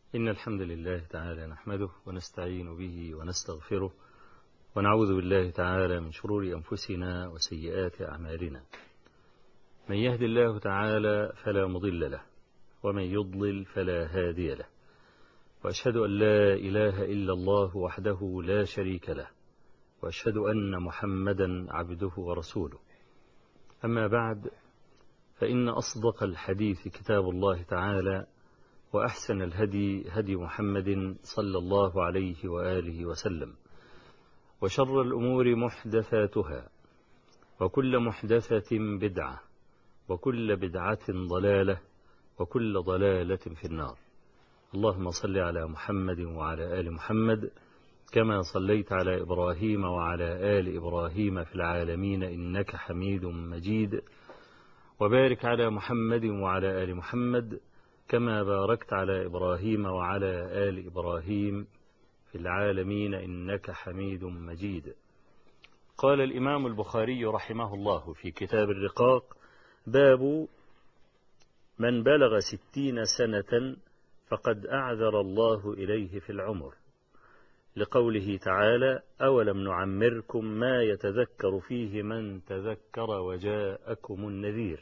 إن الحمد لله تعالى نحمده ونستعين به ونستغفره ونعوذ بالله تعالى من شرور أنفسنا وسيئات أعمالنا من يهد الله تعالى فلا مضل له ومن يضلل فلا هادي له وأشهد أن لا إله إلا الله وحده لا شريك له وأشهد أن محمدا عبده ورسوله أما بعد فإن أصدق الحديث كتاب الله تعالى وأحسن الهدي هدي محمد صلى الله عليه وآله وسلم وشر الأمور محدثاتها وكل محدثة بدعة وكل بدعة ضلالة وكل ضلالة في النار اللهم صل على محمد وعلى آل محمد كما صليت على إبراهيم وعلى آل إبراهيم في العالمين إنك حميد مجيد وبارك على محمد وعلى آل محمد كما باركت على إبراهيم وعلى آل إبراهيم في العالمين إنك حميد مجيد قال الإمام البخاري رحمه الله في كتاب الرقاق باب من بلغ ستين سنة فقد أعذر الله إليه في العمر لقوله تعالى أولم نعمركم ما يتذكر فيه من تذكر وجاءكم النذير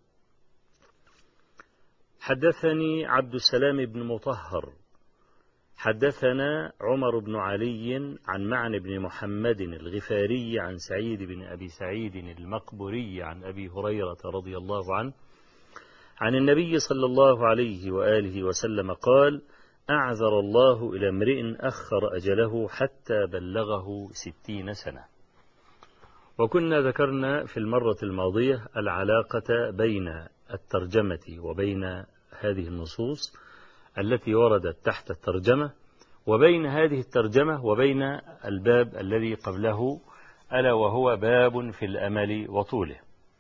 حدثني عبد السلام بن مطهر حدثنا عمر بن علي عن معن بن محمد الغفاري عن سعيد بن أبي سعيد المقبري عن أبي هريرة رضي الله عنه عن النبي صلى الله عليه وآله وسلم قال أعذر الله إلى امرئ أخر أجله حتى بلغه ستين سنة وكنا ذكرنا في المرة الماضية العلاقة بين الترجمة وبين هذه النصوص التي وردت تحت الترجمة وبين هذه الترجمة وبين الباب الذي قبله ألا وهو باب في الأمل وطوله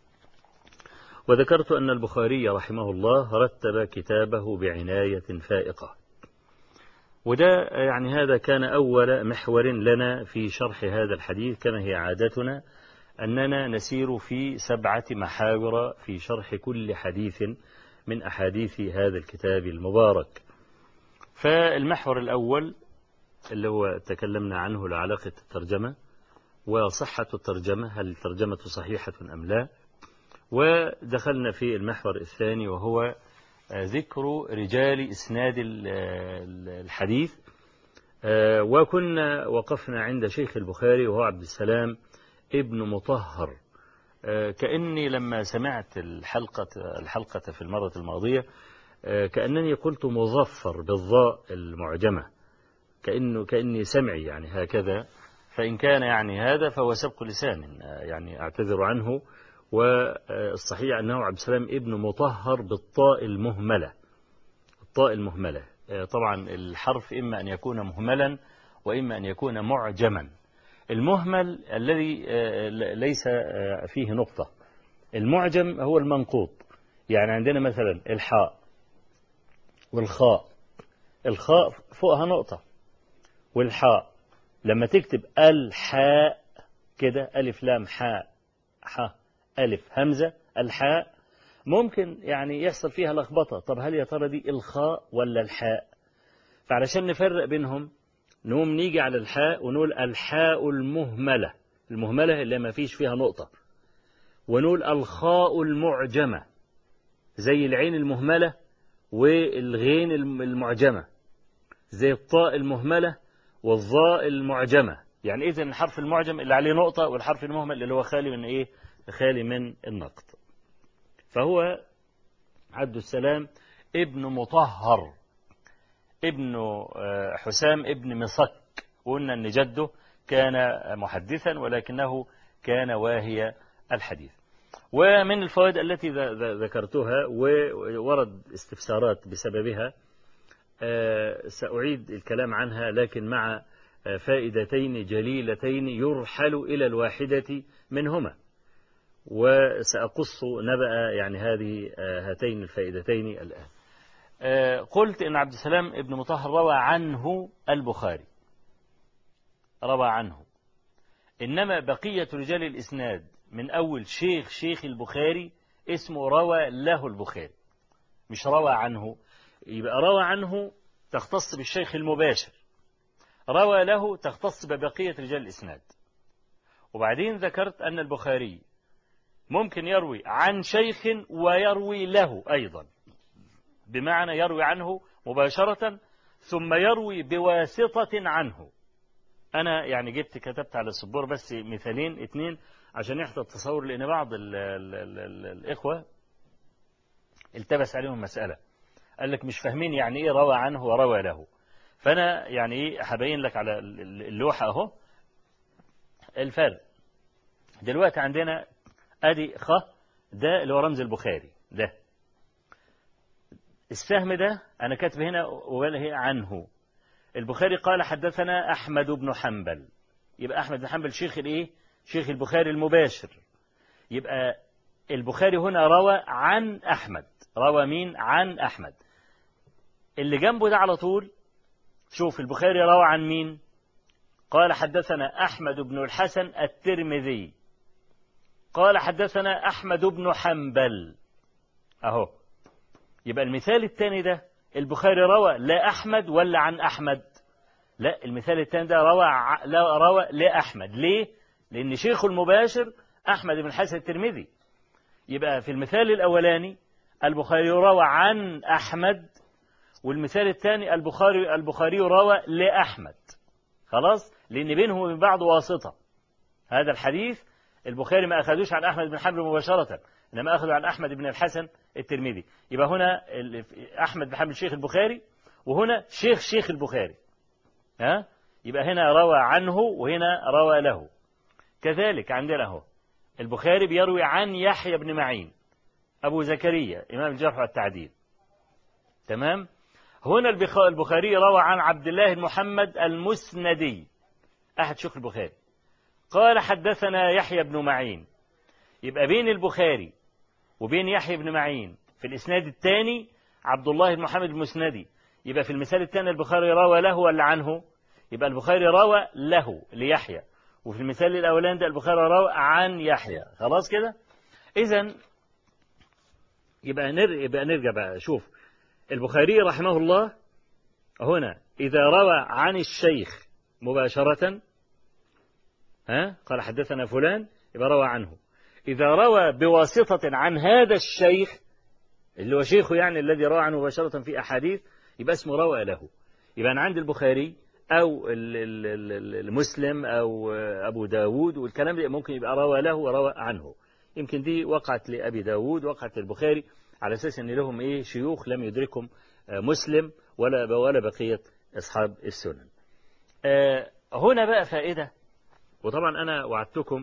وذكرت أن البخاري رحمه الله رتب كتابه بعناية فائقة وده يعني هذا كان أول محور لنا في شرح هذا الحديث كما هي عادتنا أننا نسير في سبعة محاور في شرح كل حديث من أحاديث هذا الكتاب المبارك فالمحور الأول اللي هو تكلمنا عنه لعلاقة الترجمة وصحة الترجمة هل الترجمة صحيحة أم لا ودخلنا في المحور الثاني وهو ذكر رجال إسناد الحديث وكنا وقفنا عند شيخ البخاري وهو عبد السلام ابن مطهر كأني لما سمعت الحلقة الحلقة في المرة الماضية كأنني قلت مظفر بالضاء المعجمة كأنه كأني سمعي يعني هكذا فإن كان يعني هذا فهو سبق لسان يعني أعتذر عنه والصحيح أنه عبد السلام ابن مطهر بالطاء المهملة الطاء المهملة طبعا الحرف إما أن يكون مهملا وإما أن يكون معجما المهمل الذي ليس فيه نقطة المعجم هو المنقوط يعني عندنا مثلا الحاء والخاء الخاء فوقها نقطة والحاء لما تكتب الحاء كده ألف لام حاء حاء ألف همزة الحاء ممكن يعني يحصل فيها لخبطة طب هل يا ترى دي الخاء ولا الحاء فعلشان نفرق بينهم نقوم نيجي على الحاء ونقول الحاء المهملة المهملة اللي ما فيش فيها نقطة ونقول الخاء المعجمة زي العين المهملة والغين المعجمة زي الطاء المهملة والظاء المعجمة يعني إذن الحرف المعجم اللي عليه نقطة والحرف المهمل اللي هو خالي من إيه خالي من النقط فهو عبد السلام ابن مطهر ابن حسام ابن مصك وقلنا أن جده كان محدثا ولكنه كان واهي الحديث ومن الفوائد التي ذكرتها وورد استفسارات بسببها سأعيد الكلام عنها لكن مع فائدتين جليلتين يرحل إلى الواحدة منهما وسأقص نبأ يعني هذه هاتين الفائدتين الآن قلت إن عبد السلام ابن مطهر روى عنه البخاري روى عنه إنما بقية رجال الإسناد من أول شيخ شيخ البخاري اسمه روى له البخاري مش روى عنه يبقى روى عنه تختص بالشيخ المباشر روى له تختص ببقية رجال الإسناد وبعدين ذكرت أن البخاري ممكن يروي عن شيخ ويروي له أيضا بمعنى يروي عنه مباشرة ثم يروي بواسطة عنه أنا يعني جبت كتبت على السبورة بس مثالين اثنين عشان يحصل التصور لأن بعض ال ال ال ال الإخوة التبس عليهم مسألة قال لك مش فاهمين يعني إيه روى عنه وروى له فأنا يعني إيه هبين لك على اللوحة أهو الفرق دلوقتي عندنا أدي خ ده اللي هو رمز البخاري ده السهم ده أنا كاتب هنا وله عنه البخاري قال حدثنا أحمد بن حنبل يبقى أحمد بن حنبل شيخ الإيه شيخ البخاري المباشر يبقى البخاري هنا روى عن أحمد روى مين عن أحمد اللي جنبه ده على طول شوف البخاري روى عن مين قال حدثنا أحمد بن الحسن الترمذي قال حدثنا أحمد بن حنبل أهو يبقى المثال الثاني ده البخاري روى لا أحمد ولا عن أحمد لا المثال الثاني ده روى لا روى لأحمد ليه لأن شيخه المباشر أحمد بن الحسن الترمذي يبقى في المثال الأولاني البخاري روى عن أحمد والمثال الثاني البخاري البخاري روى لأحمد خلاص لأن بينهم وبين بعض واسطة هذا الحديث البخاري ما أخذوش عن أحمد بن حنبل مباشرة إنما أخذوا عن أحمد بن الحسن الترمذي يبقى هنا أحمد بن حنبل شيخ البخاري وهنا شيخ شيخ البخاري ها يبقى هنا روى عنه وهنا روى له كذلك عندنا هو البخاري بيروي عن يحيى بن معين أبو زكريا إمام الجرح والتعديل تمام هنا البخاري روى عن عبد الله بن محمد المسندي أحد شيوخ البخاري قال حدثنا يحيى بن معين يبقى بين البخاري وبين يحيى بن معين في الإسناد الثاني عبد الله بن محمد المسندي يبقى في المثال الثاني البخاري روى له ولا عنه يبقى البخاري روى له ليحيى وفي المثال الأولاني ده البخاري روى عن يحيى خلاص كده إذا يبقى نر... يبقى نرجع بقى شوف البخاري رحمه الله هنا إذا روى عن الشيخ مباشرة ها قال حدثنا فلان يبقى روى عنه إذا روى بواسطة عن هذا الشيخ اللي هو شيخه يعني الذي روى عنه مباشرة في أحاديث يبقى اسمه روى له يبقى أنا عند البخاري أو المسلم أو أبو داود والكلام ده ممكن يبقى روى له وروى عنه يمكن دي وقعت لأبي داود وقعت للبخاري على أساس أن لهم إيه شيوخ لم يدركهم مسلم ولا ولا بقية أصحاب السنن هنا بقى فائدة وطبعا أنا وعدتكم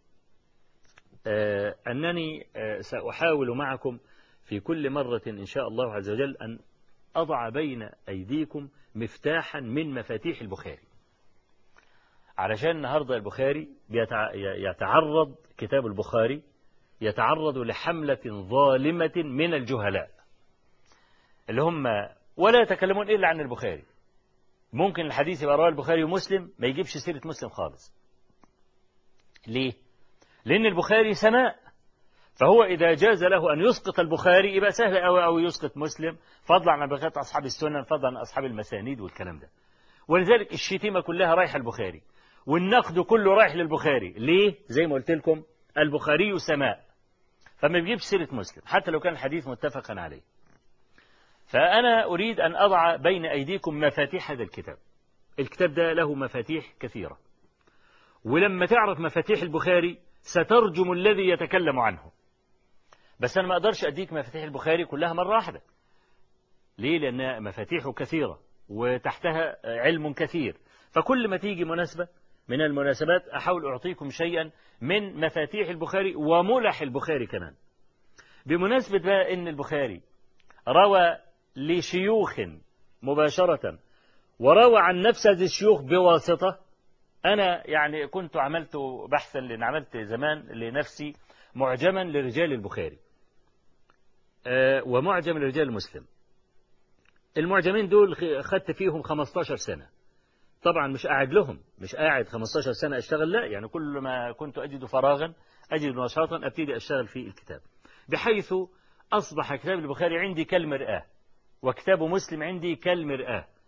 أنني سأحاول معكم في كل مرة إن شاء الله عز وجل أن أضع بين أيديكم مفتاحا من مفاتيح البخاري علشان النهاردة البخاري يتعرض كتاب البخاري يتعرض لحملة ظالمة من الجهلاء اللي هم ولا يتكلمون إلا عن البخاري ممكن الحديث يبقى رواه البخاري ومسلم ما يجيبش سيرة مسلم خالص ليه؟ لأن البخاري سماء فهو إذا جاز له أن يسقط البخاري يبقى سهل أو أو يسقط مسلم فضلا عن بقية أصحاب السنن فضلا عن أصحاب المسانيد والكلام ده ولذلك الشتيمة كلها رايحة البخاري والنقد كله رايح للبخاري ليه؟ زي ما قلت لكم البخاري سماء فما بيجيبش سيرة مسلم حتى لو كان الحديث متفقا عليه فأنا أريد أن أضع بين أيديكم مفاتيح هذا الكتاب الكتاب ده له مفاتيح كثيرة ولما تعرف مفاتيح البخاري سترجم الذي يتكلم عنه بس أنا ما أقدرش أديك مفاتيح البخاري كلها مرة واحدة ليه لأن مفاتيحه كثيرة وتحتها علم كثير فكل ما تيجي مناسبة من المناسبات أحاول أعطيكم شيئا من مفاتيح البخاري وملح البخاري كمان بمناسبة بقى أن البخاري روى لشيوخ مباشرة وروى عن نفس هذه الشيوخ بواسطة أنا يعني كنت عملت بحثا لأن عملت زمان لنفسي معجما لرجال البخاري أه ومعجم لرجال مسلم المعجمين دول خدت فيهم 15 سنة طبعا مش قاعد لهم مش قاعد 15 سنة أشتغل لا يعني كل ما كنت أجد فراغا أجد نشاطا أبتدي أشتغل في الكتاب بحيث أصبح كتاب البخاري عندي كالمرآة وكتاب مسلم عندي كالمرآة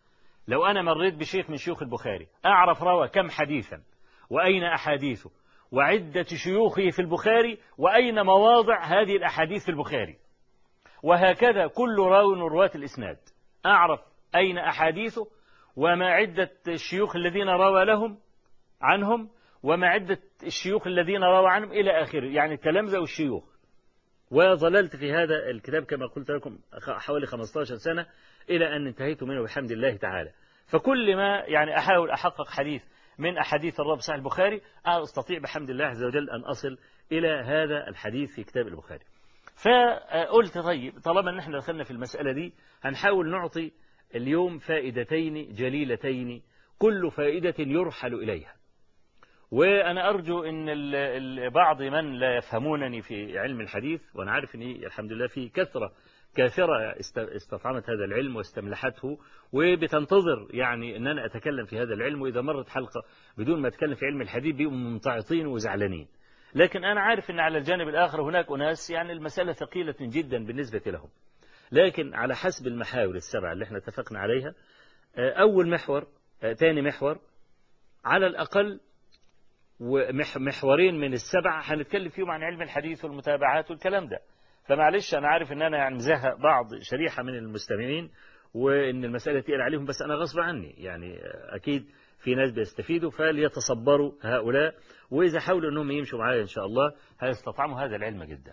لو أنا مريت بشيخ من شيوخ البخاري أعرف روى كم حديثا وأين أحاديثه وعدة شيوخه في البخاري وأين مواضع هذه الأحاديث في البخاري وهكذا كل راو من رواة الإسناد أعرف أين أحاديثه وما عدة الشيوخ الذين روى لهم عنهم وما عدة الشيوخ الذين روى عنهم إلى آخره يعني التلامذة والشيوخ وظللت في هذا الكتاب كما قلت لكم حوالي 15 سنة إلى أن انتهيت منه بحمد الله تعالى فكل ما يعني أحاول أحقق حديث من أحاديث الرب صحيح البخاري أستطيع بحمد الله عز وجل أن أصل إلى هذا الحديث في كتاب البخاري فقلت طيب طالما ان احنا دخلنا في المسألة دي هنحاول نعطي اليوم فائدتين جليلتين كل فائدة يرحل إليها وأنا أرجو أن بعض من لا يفهمونني في علم الحديث وأنا عارف أن الحمد لله في كثرة كافرة استطعمت هذا العلم واستملحته وبتنتظر يعني أن أنا أتكلم في هذا العلم وإذا مرت حلقة بدون ما أتكلم في علم الحديث بيبقوا منطعطين وزعلانين لكن أنا عارف أن على الجانب الآخر هناك أناس يعني المسألة ثقيلة جدا بالنسبة لهم لكن على حسب المحاور السبعة اللي احنا اتفقنا عليها أول محور ثاني محور على الأقل ومحورين من السبعة هنتكلم فيهم عن علم الحديث والمتابعات والكلام ده فمعلش أنا عارف أن أنا يعني مزهق بعض شريحة من المستمعين وأن المسألة تقل عليهم بس أنا غصب عني يعني أكيد في ناس بيستفيدوا فليتصبروا هؤلاء وإذا حاولوا أنهم يمشوا معايا إن شاء الله هيستطعموا هذا العلم جدا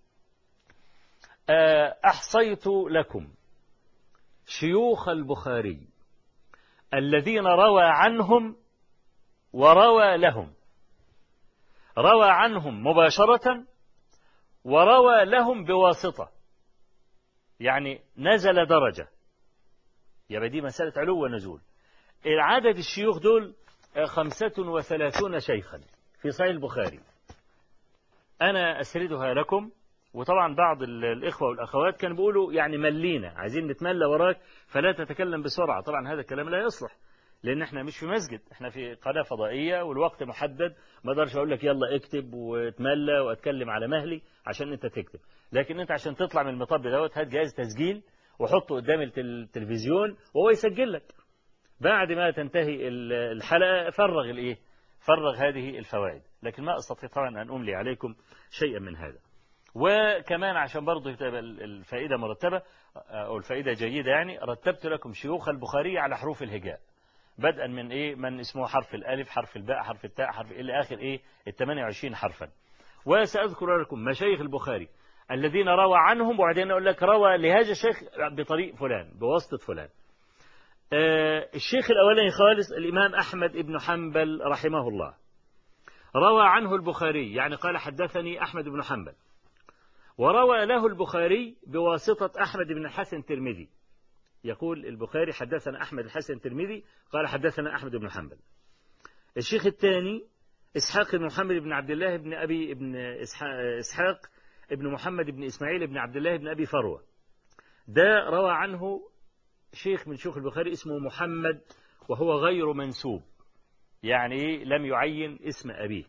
أحصيت لكم شيوخ البخاري الذين روى عنهم وروى لهم روى عنهم مباشرة وروى لهم بواسطة يعني نزل درجة يبقى دي مسألة علو ونزول عدد الشيوخ دول خمسة وثلاثون شيخا في صحيح البخاري أنا أسردها لكم وطبعا بعض الإخوة والأخوات كانوا بيقولوا يعني ملينا عايزين نتملى وراك فلا تتكلم بسرعة طبعا هذا الكلام لا يصلح لأن احنا مش في مسجد احنا في قناة فضائية والوقت محدد ما اقدرش أقول لك يلا اكتب واتملى واتكلم على مهلي عشان انت تكتب لكن انت عشان تطلع من المطب دوت هات جهاز تسجيل وحطه قدام التلفزيون وهو يسجل لك بعد ما تنتهي الحلقة فرغ الايه فرغ هذه الفوائد لكن ما استطيع طبعا ان املي عليكم شيئا من هذا وكمان عشان برضه تبقى الفائدة مرتبة أو الفائدة جيدة يعني رتبت لكم شيوخ البخاري على حروف الهجاء بدءا من إيه من اسمه حرف الألف حرف الباء حرف التاء حرف إلى آخر إيه ال 28 حرفا وسأذكر لكم مشايخ البخاري الذين روى عنهم وبعدين أقول لك روى لهذا الشيخ بطريق فلان بواسطة فلان آه الشيخ الأولاني خالص الإمام أحمد بن حنبل رحمه الله روى عنه البخاري يعني قال حدثني أحمد بن حنبل وروى له البخاري بواسطة أحمد بن الحسن الترمذي يقول البخاري حدثنا أحمد الحسن الترمذي قال حدثنا أحمد بن حنبل الشيخ الثاني إسحاق بن محمد بن عبد الله بن أبي بن إسحاق بن محمد بن إسماعيل بن عبد الله بن أبي فروة ده روى عنه شيخ من شيوخ البخاري اسمه محمد وهو غير منسوب يعني لم يعين اسم أبيه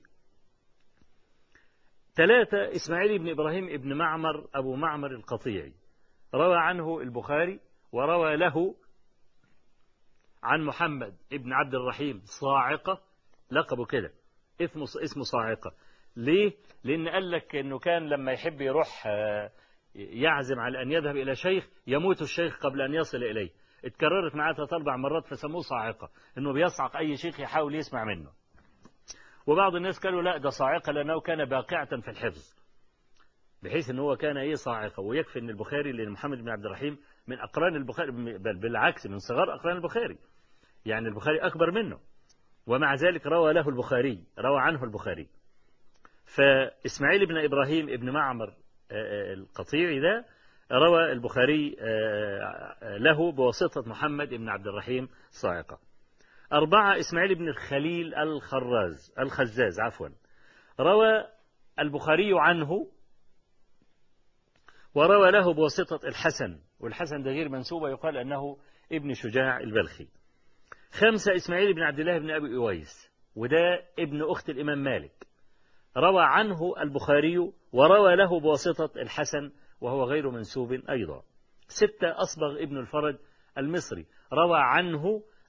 ثلاثة إسماعيل بن إبراهيم بن معمر أبو معمر القطيعي روى عنه البخاري وروى له عن محمد ابن عبد الرحيم صاعقة لقبه كده اسمه اسمه صاعقة ليه؟ لأن قال لك أنه كان لما يحب يروح يعزم على أن يذهب إلى شيخ يموت الشيخ قبل أن يصل إليه اتكررت معاه ثلاث أربع مرات فسموه صاعقة أنه بيصعق أي شيخ يحاول يسمع منه وبعض الناس قالوا لا ده صاعقة لأنه كان باقعة في الحفظ بحيث أنه هو كان إيه صاعقة ويكفي أن البخاري لأن محمد بن عبد الرحيم من أقران البخاري بل بالعكس من صغار أقران البخاري يعني البخاري أكبر منه ومع ذلك روى له البخاري روى عنه البخاري فإسماعيل بن إبراهيم ابن معمر القطيعي ده روى البخاري له بواسطة محمد بن عبد الرحيم صاعقة أربعة إسماعيل بن الخليل الخراز الخزاز عفوا روى البخاري عنه وروى له بواسطة الحسن والحسن ده غير منسوب ويقال أنه ابن شجاع البلخي خمسة إسماعيل بن عبد الله بن أبي أويس وده ابن أخت الإمام مالك روى عنه البخاري وروى له بواسطة الحسن وهو غير منسوب أيضا ستة أصبغ ابن الفرج المصري روى عنه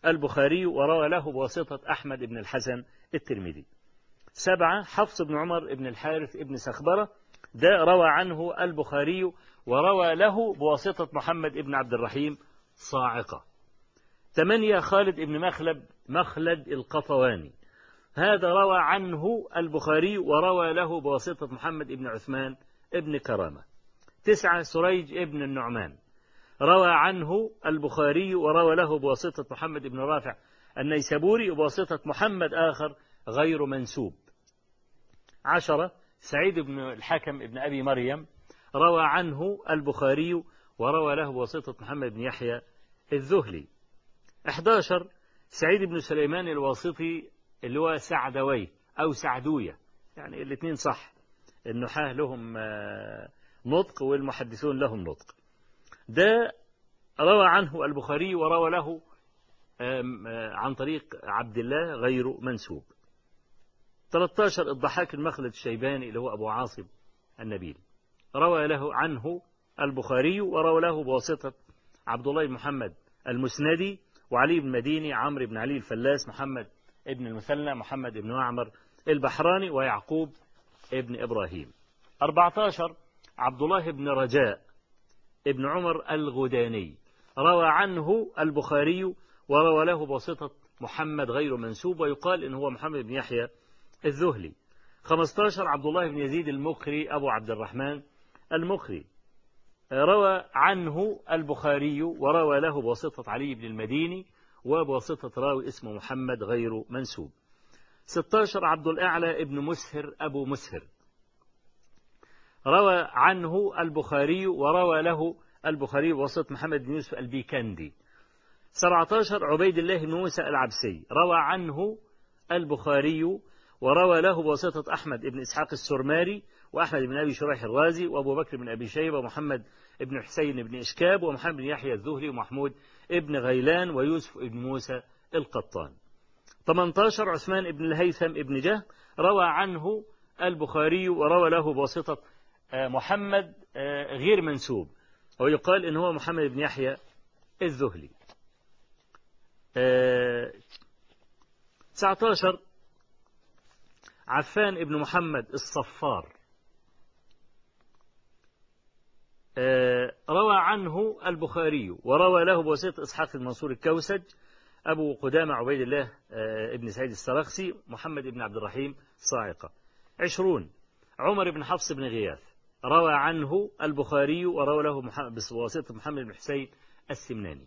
البخاري وروى له بواسطة أحمد بن الحسن الترمذي سبعة حفص بن عمر بن الحارث بن سخبرة ده روى عنه البخاري وروى له بواسطة محمد بن عبد الرحيم صاعقة ثمانية خالد بن مخلب مخلد القطواني هذا روى عنه البخاري وروى له بواسطة محمد بن عثمان ابن كرامة تسعة سريج ابن النعمان روى عنه البخاري وروى له بواسطة محمد بن رافع النيسابوري وبواسطة محمد آخر غير منسوب عشرة سعيد بن الحكم ابن أبي مريم روى عنه البخاري وروى له بواسطة محمد بن يحيى الذهلي 11 سعيد بن سليمان الواسطي اللي هو سعدوي أو سعدوية يعني الاثنين صح النحاة لهم نطق والمحدثون لهم نطق ده روى عنه البخاري وروى له عن طريق عبد الله غير منسوب 13 الضحاك المخلد الشيباني اللي هو أبو عاصم النبيل روى له عنه البخاري وروى له بواسطة عبد الله بن محمد المسندي وعلي بن مديني عمرو بن علي الفلاس محمد ابن المثنى محمد بن معمر البحراني ويعقوب ابن إبراهيم 14 عبد الله بن رجاء ابن عمر الغداني روى عنه البخاري وروى له بواسطة محمد غير منسوب ويقال إن هو محمد بن يحيى الذهلي 15 عبد الله بن يزيد المقري أبو عبد الرحمن المقري روى عنه البخاري وروى له بواسطة علي بن المديني وبواسطة راوي اسمه محمد غير منسوب 16 عبد الأعلى ابن مسهر أبو مسهر روى عنه البخاري وروى له البخاري بواسطة محمد بن يوسف البيكندي 17 عبيد الله بن موسى العبسي روى عنه البخاري وروى له بواسطة أحمد بن إسحاق السرماري وأحمد بن أبي شريح الرازي وأبو بكر بن أبي شيبة ومحمد بن حسين بن إشكاب ومحمد بن يحيى الذهلي ومحمود ابن غيلان ويوسف بن موسى القطان 18 عثمان بن الهيثم بن جه روى عنه البخاري وروى له بواسطة محمد غير منسوب ويقال إن هو محمد بن يحيى الذهلي 19 عفان ابن محمد الصفار روى عنه البخاري وروى له بواسطة إسحاق المنصور الكوسج أبو قدامة عبيد الله ابن سعيد السرخسي محمد بن عبد الرحيم صاعقة عشرون عمر بن حفص بن غياث روى عنه البخاري وروى له بواسطة محمد بن حسين السمناني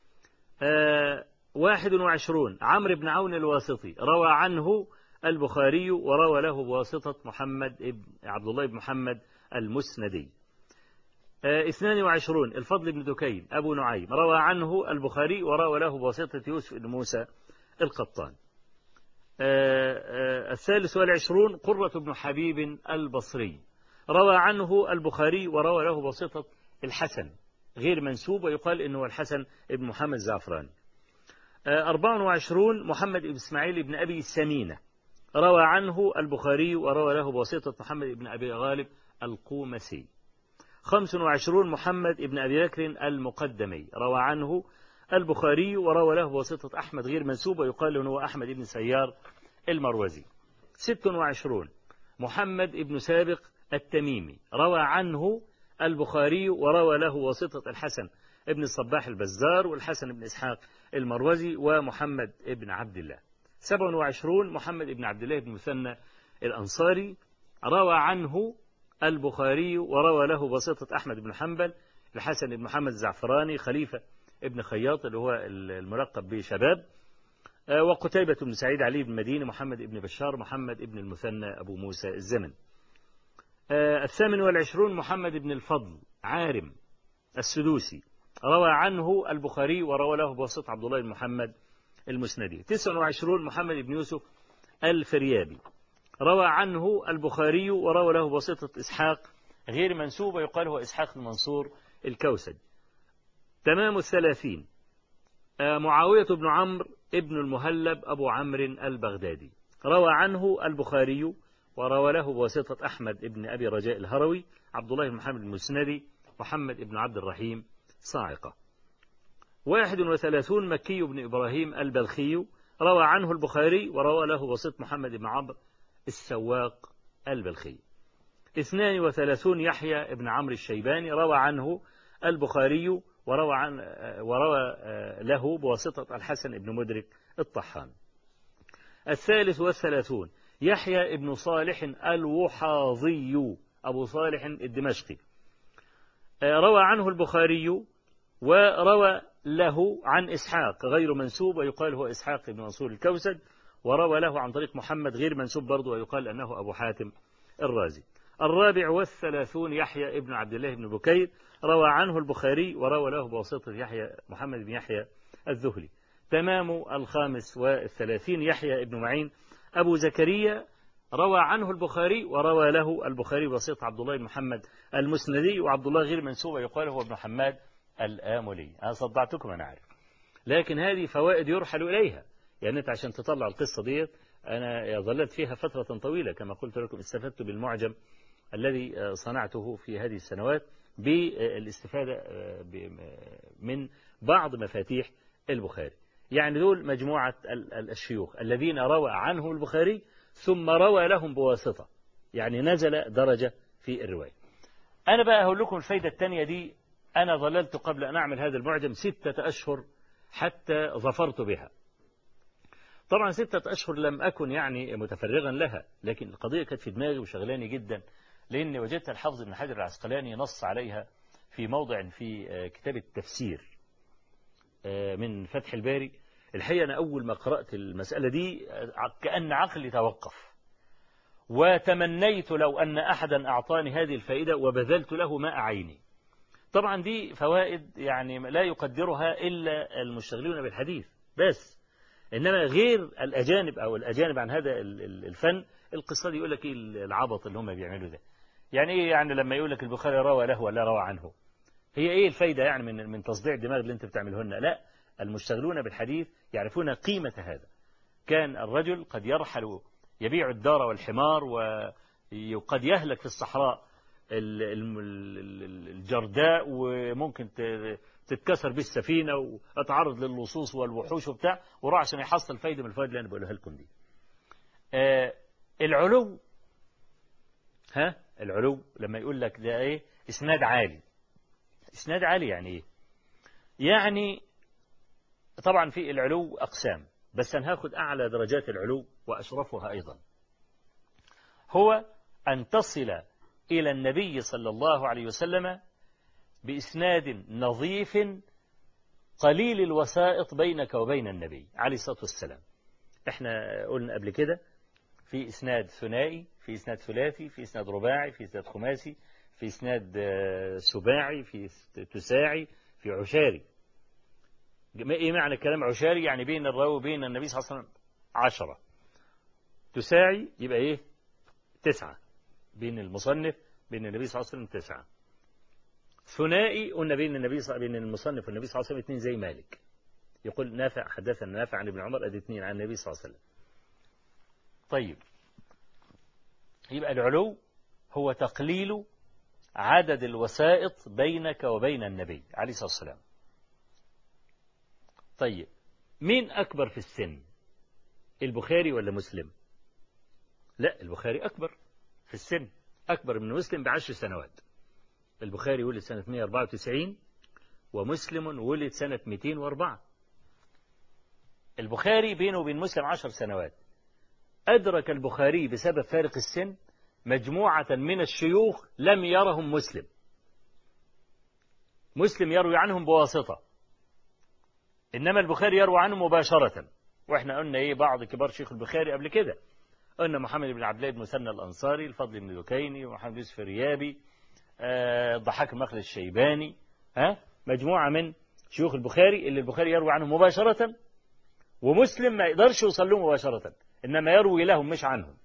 واحد وعشرون عمرو بن عون الواسطي روى عنه البخاري وروى له بواسطة محمد ابن عبد الله بن محمد المسندي اثنان وعشرون الفضل بن دكين أبو نعيم روى عنه البخاري وروى له بواسطة يوسف بن موسى القطان الثالث والعشرون قرة بن حبيب البصري روى عنه البخاري وروى له بواسطة الحسن غير منسوب ويقال إنه الحسن بن محمد الزعفراني أربع وعشرون محمد بن إسماعيل بن أبي سمينة روى عنه البخاري وروى له بواسطة محمد بن أبي غالب القومسي خمس وعشرون محمد بن أبي بكر المقدمي روى عنه البخاري وروى له بواسطة أحمد غير منسوب ويقال أنه أحمد بن سيار المروزي ست وعشرون محمد بن سابق التميمي روى عنه البخاري وروى له واسطة الحسن ابن الصباح البزار والحسن بن إسحاق المروزي ومحمد بن عبد الله سبع وعشرون محمد بن عبد الله بن مثنى الأنصاري روى عنه البخاري وروى له واسطة أحمد بن حنبل الحسن بن محمد الزعفراني خليفة ابن خياط اللي هو الملقب بشباب وقتيبة بن سعيد علي بن مدينة محمد بن بشار محمد بن المثنى أبو موسى الزمن الثامن والعشرون محمد بن الفضل عارم السدوسي روى عنه البخاري وروى له بواسطة عبد الله بن محمد المسندي تسع وعشرون محمد بن يوسف الفريابي روى عنه البخاري وروى له بواسطة إسحاق غير منسوب ويقال هو إسحاق المنصور الكوسج تمام الثلاثين معاوية بن عمرو ابن المهلب أبو عمرو البغدادي روى عنه البخاري وروى له بواسطة أحمد بن أبي رجاء الهروي عبد الله بن محمد المسندي محمد بن عبد الرحيم صاعقة واحد وثلاثون مكي بن إبراهيم البلخي روى عنه البخاري وروى له وسط محمد بن عمرو السواق البلخي اثنان وثلاثون يحيى بن عمرو الشيباني روى عنه البخاري وروى, عن وروى له بواسطة الحسن بن مدرك الطحان الثالث والثلاثون يحيى بن صالح الوحاضي أبو صالح الدمشقي روى عنه البخاري وروى له عن إسحاق غير منسوب ويقال هو إسحاق بن منصور الكوسج وروى له عن طريق محمد غير منسوب برضه ويقال أنه أبو حاتم الرازي الرابع والثلاثون يحيى ابن عبد الله بن بكير روى عنه البخاري وروى له بواسطة يحيى محمد بن يحيى الذهلي تمام الخامس والثلاثين يحيى ابن معين أبو زكريا روى عنه البخاري وروى له البخاري بواسطة عبد الله بن محمد المسندي وعبد الله غير منسوب ويقال هو ابن حماد الآملي أنا صدعتكم أنا عارف لكن هذه فوائد يرحل إليها يعني أنت عشان تطلع القصة ديت أنا ظلت فيها فترة طويلة كما قلت لكم استفدت بالمعجم الذي صنعته في هذه السنوات بالاستفادة من بعض مفاتيح البخاري يعني دول مجموعة الشيوخ الذين روى عنهم البخاري ثم روى لهم بواسطة يعني نزل درجة في الرواية أنا بقى أقول لكم الفايدة الثانية دي أنا ظللت قبل أن أعمل هذا المعجم ستة أشهر حتى ظفرت بها طبعا ستة أشهر لم أكن يعني متفرغا لها لكن القضية كانت في دماغي وشغلاني جدا لأن وجدت الحافظ بن حجر العسقلاني نص عليها في موضع في كتاب التفسير من فتح الباري الحقيقة أنا أول ما قرأت المسألة دي كأن عقلي توقف وتمنيت لو أن أحدا أعطاني هذه الفائدة وبذلت له ماء عيني طبعا دي فوائد يعني لا يقدرها إلا المشتغلون بالحديث بس إنما غير الأجانب أو الأجانب عن هذا الفن القصة دي يقول لك إيه العبط اللي هم بيعملوا ده يعني إيه يعني لما يقول لك البخاري روى له ولا روى عنه هي إيه الفايدة يعني من من تصديع الدماغ اللي أنت بتعمله لنا لا المشتغلون بالحديث يعرفون قيمة هذا كان الرجل قد يرحل يبيع الدار والحمار وقد يهلك في الصحراء الجرداء وممكن تتكسر به السفينة واتعرض للصوص والوحوش وبتاع وراح عشان يحصل فايدة من الفوائد اللي أنا بقولها لكم دي آه العلو ها العلو لما يقول لك ده ايه اسناد عالي اسناد عالي يعني ايه يعني طبعا في العلو أقسام بس أنا هاخد أعلى درجات العلو وأشرفها أيضا هو أن تصل إلى النبي صلى الله عليه وسلم بإسناد نظيف قليل الوسائط بينك وبين النبي عليه الصلاة والسلام احنا قلنا قبل كده في إسناد ثنائي في إسناد ثلاثي في إسناد رباعي في إسناد خماسي في إسناد سباعي في تساعي في عشاري ايه معنى الكلام عشاري يعني بين الراوي وبين النبي صلى الله عليه وسلم عشرة تساعي يبقى ايه تسعة بين المصنف بين النبي صلى الله عليه وسلم تسعة ثنائي قلنا بين النبي صلى بين المصنف والنبي صلى الله عليه وسلم اثنين زي مالك يقول نافع حدثنا نافع عن ابن عمر ادي اثنين عن النبي صلى الله عليه وسلم طيب يبقى العلو هو تقليل عدد الوسائط بينك وبين النبي عليه الصلاة والسلام طيب مين أكبر في السن البخاري ولا مسلم لا البخاري أكبر في السن أكبر من مسلم بعشر سنوات البخاري ولد سنة 194 ومسلم ولد سنة 204 البخاري بينه وبين مسلم عشر سنوات أدرك البخاري بسبب فارق السن مجموعة من الشيوخ لم يرهم مسلم مسلم يروي عنهم بواسطة إنما البخاري يروي عنه مباشرة وإحنا قلنا إيه بعض كبار شيخ البخاري قبل كده قلنا محمد بن عبد الله بن مسنى الأنصاري الفضل بن دكيني ومحمد يوسف الريابي الضحاك آه مخلد الشيباني ها مجموعة من شيوخ البخاري اللي البخاري يروي عنهم مباشرة ومسلم ما يقدرش يوصل لهم مباشرة إنما يروي لهم مش عنهم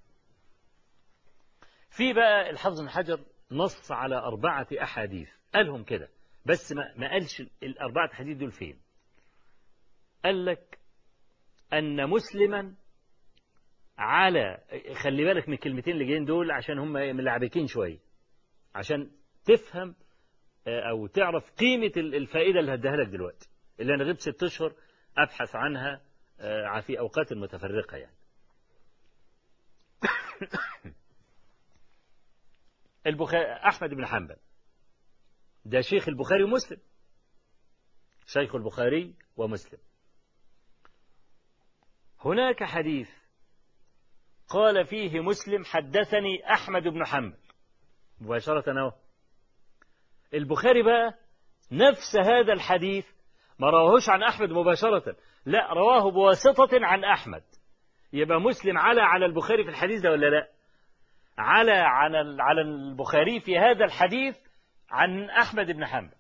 في بقى الحافظ بن حجر نص على أربعة أحاديث قالهم كده بس ما, ما قالش الأربعة أحاديث دول فين قال لك أن مسلما على خلي بالك من الكلمتين اللي جايين دول عشان هم ملعبكين شوية عشان تفهم أو تعرف قيمة الفائدة اللي هديها لك دلوقتي اللي أنا غبت ست أشهر أبحث عنها في أوقات متفرقة يعني البخاري أحمد بن حنبل ده شيخ البخاري ومسلم شيخ البخاري ومسلم هناك حديث قال فيه مسلم حدثني أحمد بن حنبل مباشرة أهو البخاري بقى نفس هذا الحديث ما رواهوش عن أحمد مباشرة لا رواه بواسطة عن أحمد يبقى مسلم على على البخاري في الحديث ده ولا لا على على على البخاري في هذا الحديث عن أحمد بن حنبل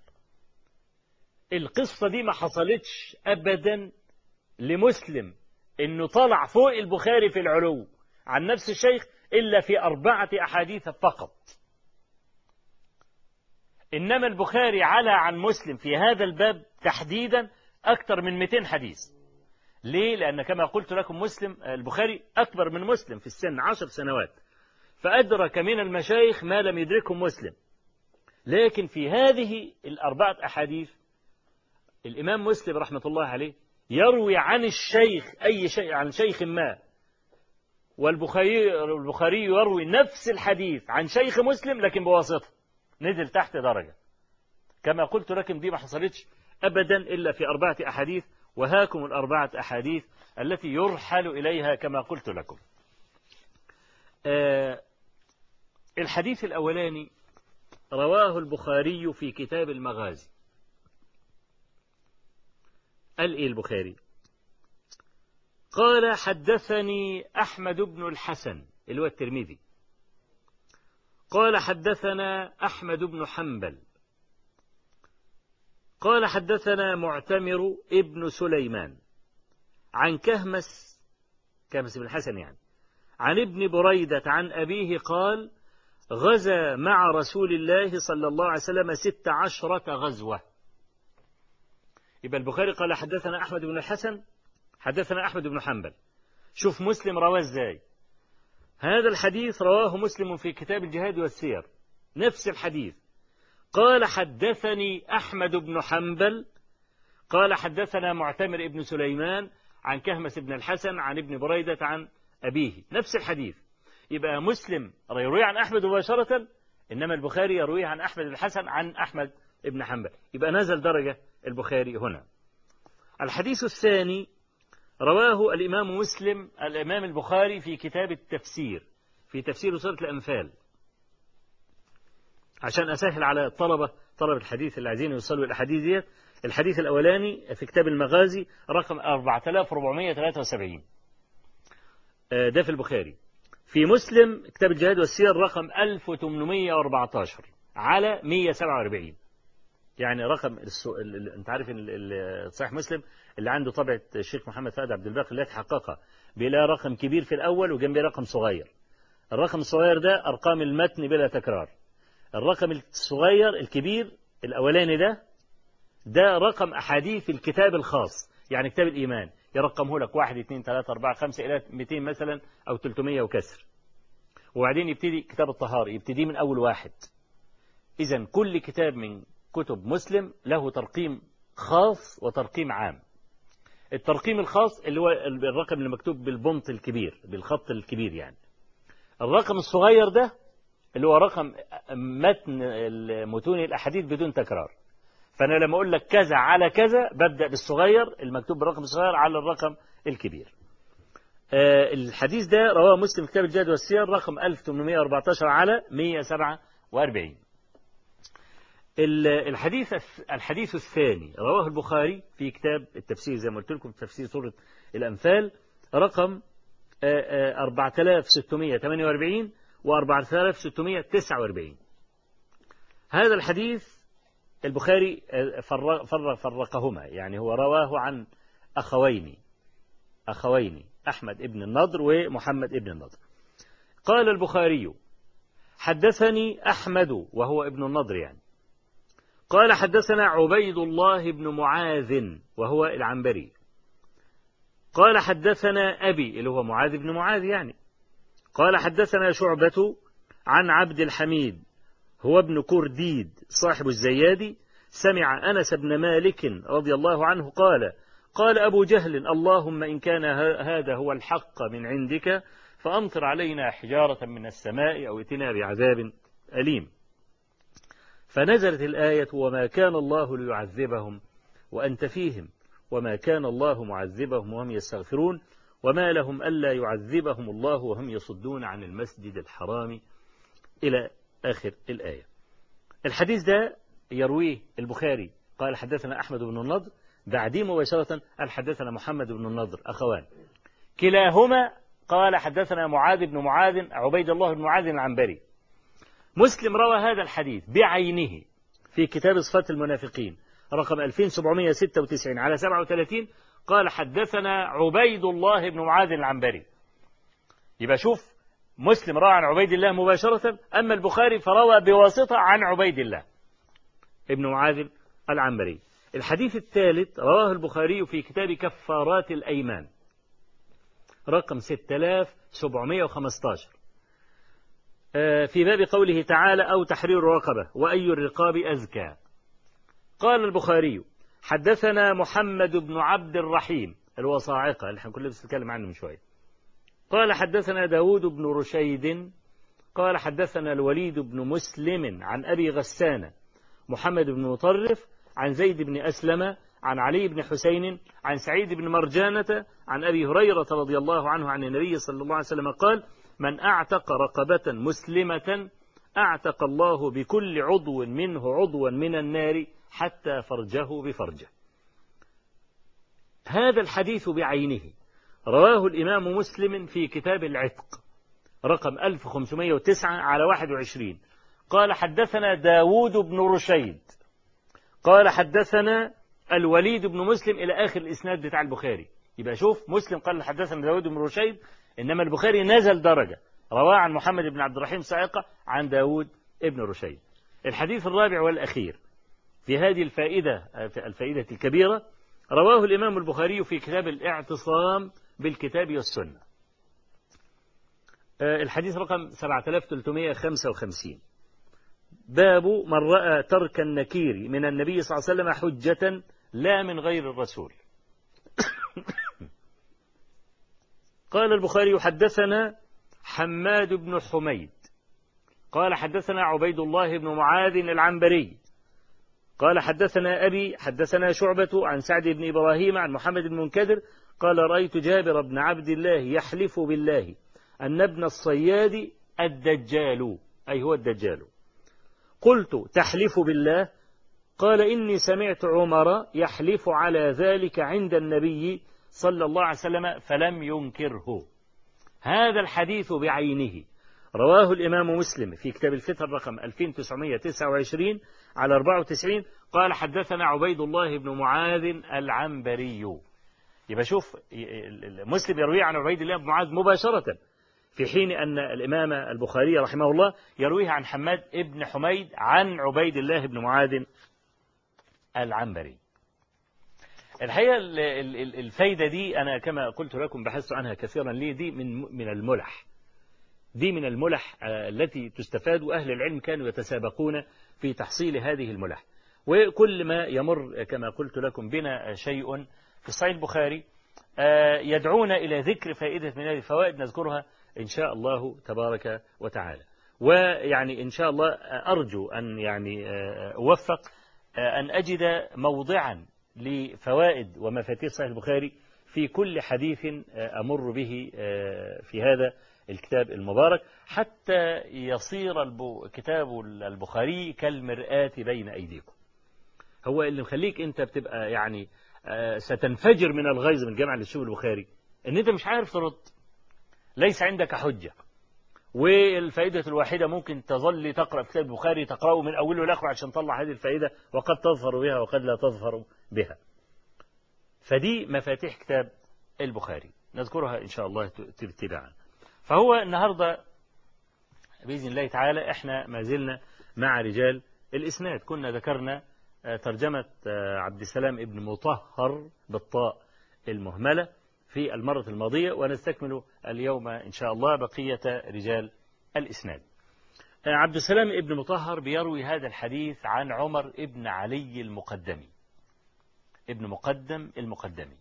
القصة دي ما حصلتش أبدا لمسلم إنه طلع فوق البخاري في العلو عن نفس الشيخ إلا في أربعة أحاديث فقط إنما البخاري على عن مسلم في هذا الباب تحديدا أكثر من 200 حديث ليه؟ لأن كما قلت لكم مسلم البخاري أكبر من مسلم في السن عشر سنوات فأدرك من المشايخ ما لم يدركه مسلم لكن في هذه الأربعة أحاديث الإمام مسلم رحمة الله عليه يروي عن الشيخ أي شيء عن شيخ ما والبخاري البخاري يروي نفس الحديث عن شيخ مسلم لكن بواسطة نزل تحت درجة كما قلت لكم دي ما حصلتش أبدا إلا في أربعة أحاديث وهاكم الأربعة أحاديث التي يرحل إليها كما قلت لكم آه الحديث الأولاني رواه البخاري في كتاب المغازي قال إيه البخاري قال حدثني أحمد بن الحسن اللي هو الترمذي قال حدثنا أحمد بن حنبل قال حدثنا معتمر ابن سليمان عن كهمس كهمس بن الحسن يعني عن ابن بريدة عن أبيه قال غزا مع رسول الله صلى الله عليه وسلم ست عشرة غزوة يبقى البخاري قال حدثنا أحمد بن الحسن حدثنا أحمد بن حنبل شوف مسلم رواه ازاي هذا الحديث رواه مسلم في كتاب الجهاد والسير نفس الحديث قال حدثني أحمد بن حنبل قال حدثنا معتمر ابن سليمان عن كهمس بن الحسن عن ابن بريدة عن أبيه نفس الحديث يبقى مسلم يروي عن أحمد مباشرة إنما البخاري يرويه عن أحمد بن الحسن عن أحمد بن حنبل يبقى نزل درجة البخاري هنا الحديث الثاني رواه الإمام مسلم الإمام البخاري في كتاب التفسير في تفسير سورة الأنفال عشان أسهل على الطلبة طلبة الحديث اللي عايزين يوصلوا الأحاديث ديت الحديث الأولاني في كتاب المغازي رقم 4473 ده في البخاري في مسلم كتاب الجهاد والسير رقم 1814 على 147 يعني رقم السو... انت عارف ان صحيح مسلم اللي عنده طبعة الشيخ محمد فؤاد عبد الباقي التي حققها بلا رقم كبير في الأول وجنبه رقم صغير الرقم الصغير ده أرقام المتن بلا تكرار الرقم الصغير الكبير الأولاني ده ده رقم أحاديث الكتاب الخاص يعني كتاب الإيمان يرقمه لك واحد اثنين ثلاثة أربعة خمسة إلى 200 مثلا أو 300 وكسر وبعدين يبتدي كتاب الطهارة يبتدي من أول واحد إذا كل كتاب من كتب مسلم له ترقيم خاص وترقيم عام الترقيم الخاص اللي هو الرقم اللي مكتوب بالبنط الكبير بالخط الكبير يعني الرقم الصغير ده اللي هو رقم متن متون الأحاديث بدون تكرار فأنا لما أقول لك كذا على كذا ببدأ بالصغير المكتوب بالرقم الصغير على الرقم الكبير آه الحديث ده رواه مسلم كتاب الجهاد والسير رقم 1814 على 147 الحديث الحديث الثاني رواه البخاري في كتاب التفسير زي ما قلت لكم تفسير سورة الأنفال رقم 4648 و 4649 هذا الحديث البخاري فرق فرق فرقهما يعني هو رواه عن أخوين أخوين أحمد ابن النضر ومحمد ابن النضر قال البخاري حدثني أحمد وهو ابن النضر يعني قال حدثنا عبيد الله بن معاذ وهو العنبري قال حدثنا أبي اللي هو معاذ بن معاذ يعني قال حدثنا شعبة عن عبد الحميد هو ابن كرديد صاحب الزيادي سمع أنس بن مالك رضي الله عنه قال قال أبو جهل اللهم إن كان هذا هو الحق من عندك فأمطر علينا حجارة من السماء أو ائتنا بعذاب أليم فنزلت الآية وما كان الله ليعذبهم وأنت فيهم وما كان الله معذبهم وهم يستغفرون وما لهم ألا يعذبهم الله وهم يصدون عن المسجد الحرام إلى آخر الآية الحديث ده يرويه البخاري قال حدثنا أحمد بن النضر بعديه مباشرة قال حدثنا محمد بن النضر أخوان كلاهما قال حدثنا معاذ بن معاذ عبيد الله بن معاذ العنبري مسلم روى هذا الحديث بعينه في كتاب صفات المنافقين رقم 2796 على 37 قال حدثنا عبيد الله بن معاذ العنبري يبقى شوف مسلم روى عن عبيد الله مباشرة أما البخاري فروى بواسطة عن عبيد الله ابن معاذ العنبري الحديث الثالث رواه البخاري في كتاب كفارات الأيمان رقم 6715 آه، في باب قوله تعالى أو تحرير رقبة وأي الرقاب أزكى قال البخاري حدثنا محمد بن عبد الرحيم الوصاعقة اللي احنا كنا بنتكلم عنه من شوية قال حدثنا داود بن رشيد قال حدثنا الوليد بن مسلم عن أبي غسان محمد بن مطرف عن زيد بن أسلم عن علي بن حسين عن سعيد بن مرجانة عن أبي هريرة رضي الله عنه عن النبي صلى الله عليه وسلم قال من أعتق رقبة مسلمة أعتق الله بكل عضو منه عضوا من النار حتى فرجه بفرجه هذا الحديث بعينه رواه الإمام مسلم في كتاب العتق رقم 1509 على 21 قال حدثنا داود بن رشيد قال حدثنا الوليد بن مسلم إلى آخر الإسناد بتاع البخاري يبقى شوف مسلم قال حدثنا داود بن رشيد إنما البخاري نزل درجة رواه عن محمد بن عبد الرحيم سائقة عن داود بن رشيد الحديث الرابع والأخير في هذه الفائدة الفائدة الكبيرة رواه الإمام البخاري في كتاب الاعتصام بالكتاب والسنة آه، الحديث رقم 7355 باب من رأى ترك النكير من النبي صلى الله عليه وسلم حجة لا من غير الرسول قال البخاري حدثنا حماد بن حميد قال حدثنا عبيد الله بن معاذ العنبري قال حدثنا أبي حدثنا شعبة عن سعد بن إبراهيم عن محمد بن منكدر قال رأيت جابر بن عبد الله يحلف بالله أن ابن الصياد الدجال أي هو الدجال قلت تحلف بالله قال إني سمعت عمر يحلف على ذلك عند النبي صلى الله عليه وسلم فلم ينكره هذا الحديث بعينه رواه الإمام مسلم في كتاب الفتر رقم 2929 على 94 قال حدثنا عبيد الله بن معاذ العنبري يبقى شوف مسلم يروي عن عبيد الله بن معاذ مباشرة في حين أن الإمام البخاري رحمه الله يرويه عن حماد بن حميد عن عبيد الله بن معاذ العنبري الحقيقة الفايدة دي أنا كما قلت لكم بحثت عنها كثيرا ليه دي من من الملح دي من الملح آه، التي تستفاد وأهل العلم كانوا يتسابقون في تحصيل هذه الملح وكل ما يمر كما قلت لكم بنا شيء في صحيح البخاري آه، يدعونا إلى ذكر فائدة من هذه الفوائد نذكرها إن شاء الله تبارك وتعالى ويعني إن شاء الله أرجو أن يعني آه، أوفق أن أجد موضعا لفوائد ومفاتيح صحيح البخاري في كل حديث أمر به في هذا الكتاب المبارك حتى يصير كتاب البخاري كالمرآة بين أيديكم هو اللي مخليك أنت بتبقى يعني آه، ستنفجر من الغيظ من جامع للشيخ البخاري ان انت مش عارف ترد ليس عندك حجة والفائدة الواحدة ممكن تظل تقرأ كتاب البخاري تقرأه من أوله لآخره عشان تطلع هذه الفائدة وقد تظهر بها وقد لا تظهر بها فدي مفاتيح كتاب البخاري نذكرها إن شاء الله تبتدعا فهو النهاردة بإذن الله تعالى احنا ما زلنا مع رجال الإسناد كنا ذكرنا آه، ترجمة آه، عبد السلام ابن مطهر بالطاء المهملة في المرة الماضية ونستكمل اليوم إن شاء الله بقية رجال الإسناد عبد السلام ابن مطهر بيروي هذا الحديث عن عمر ابن علي المقدمي ابن مقدم المقدمي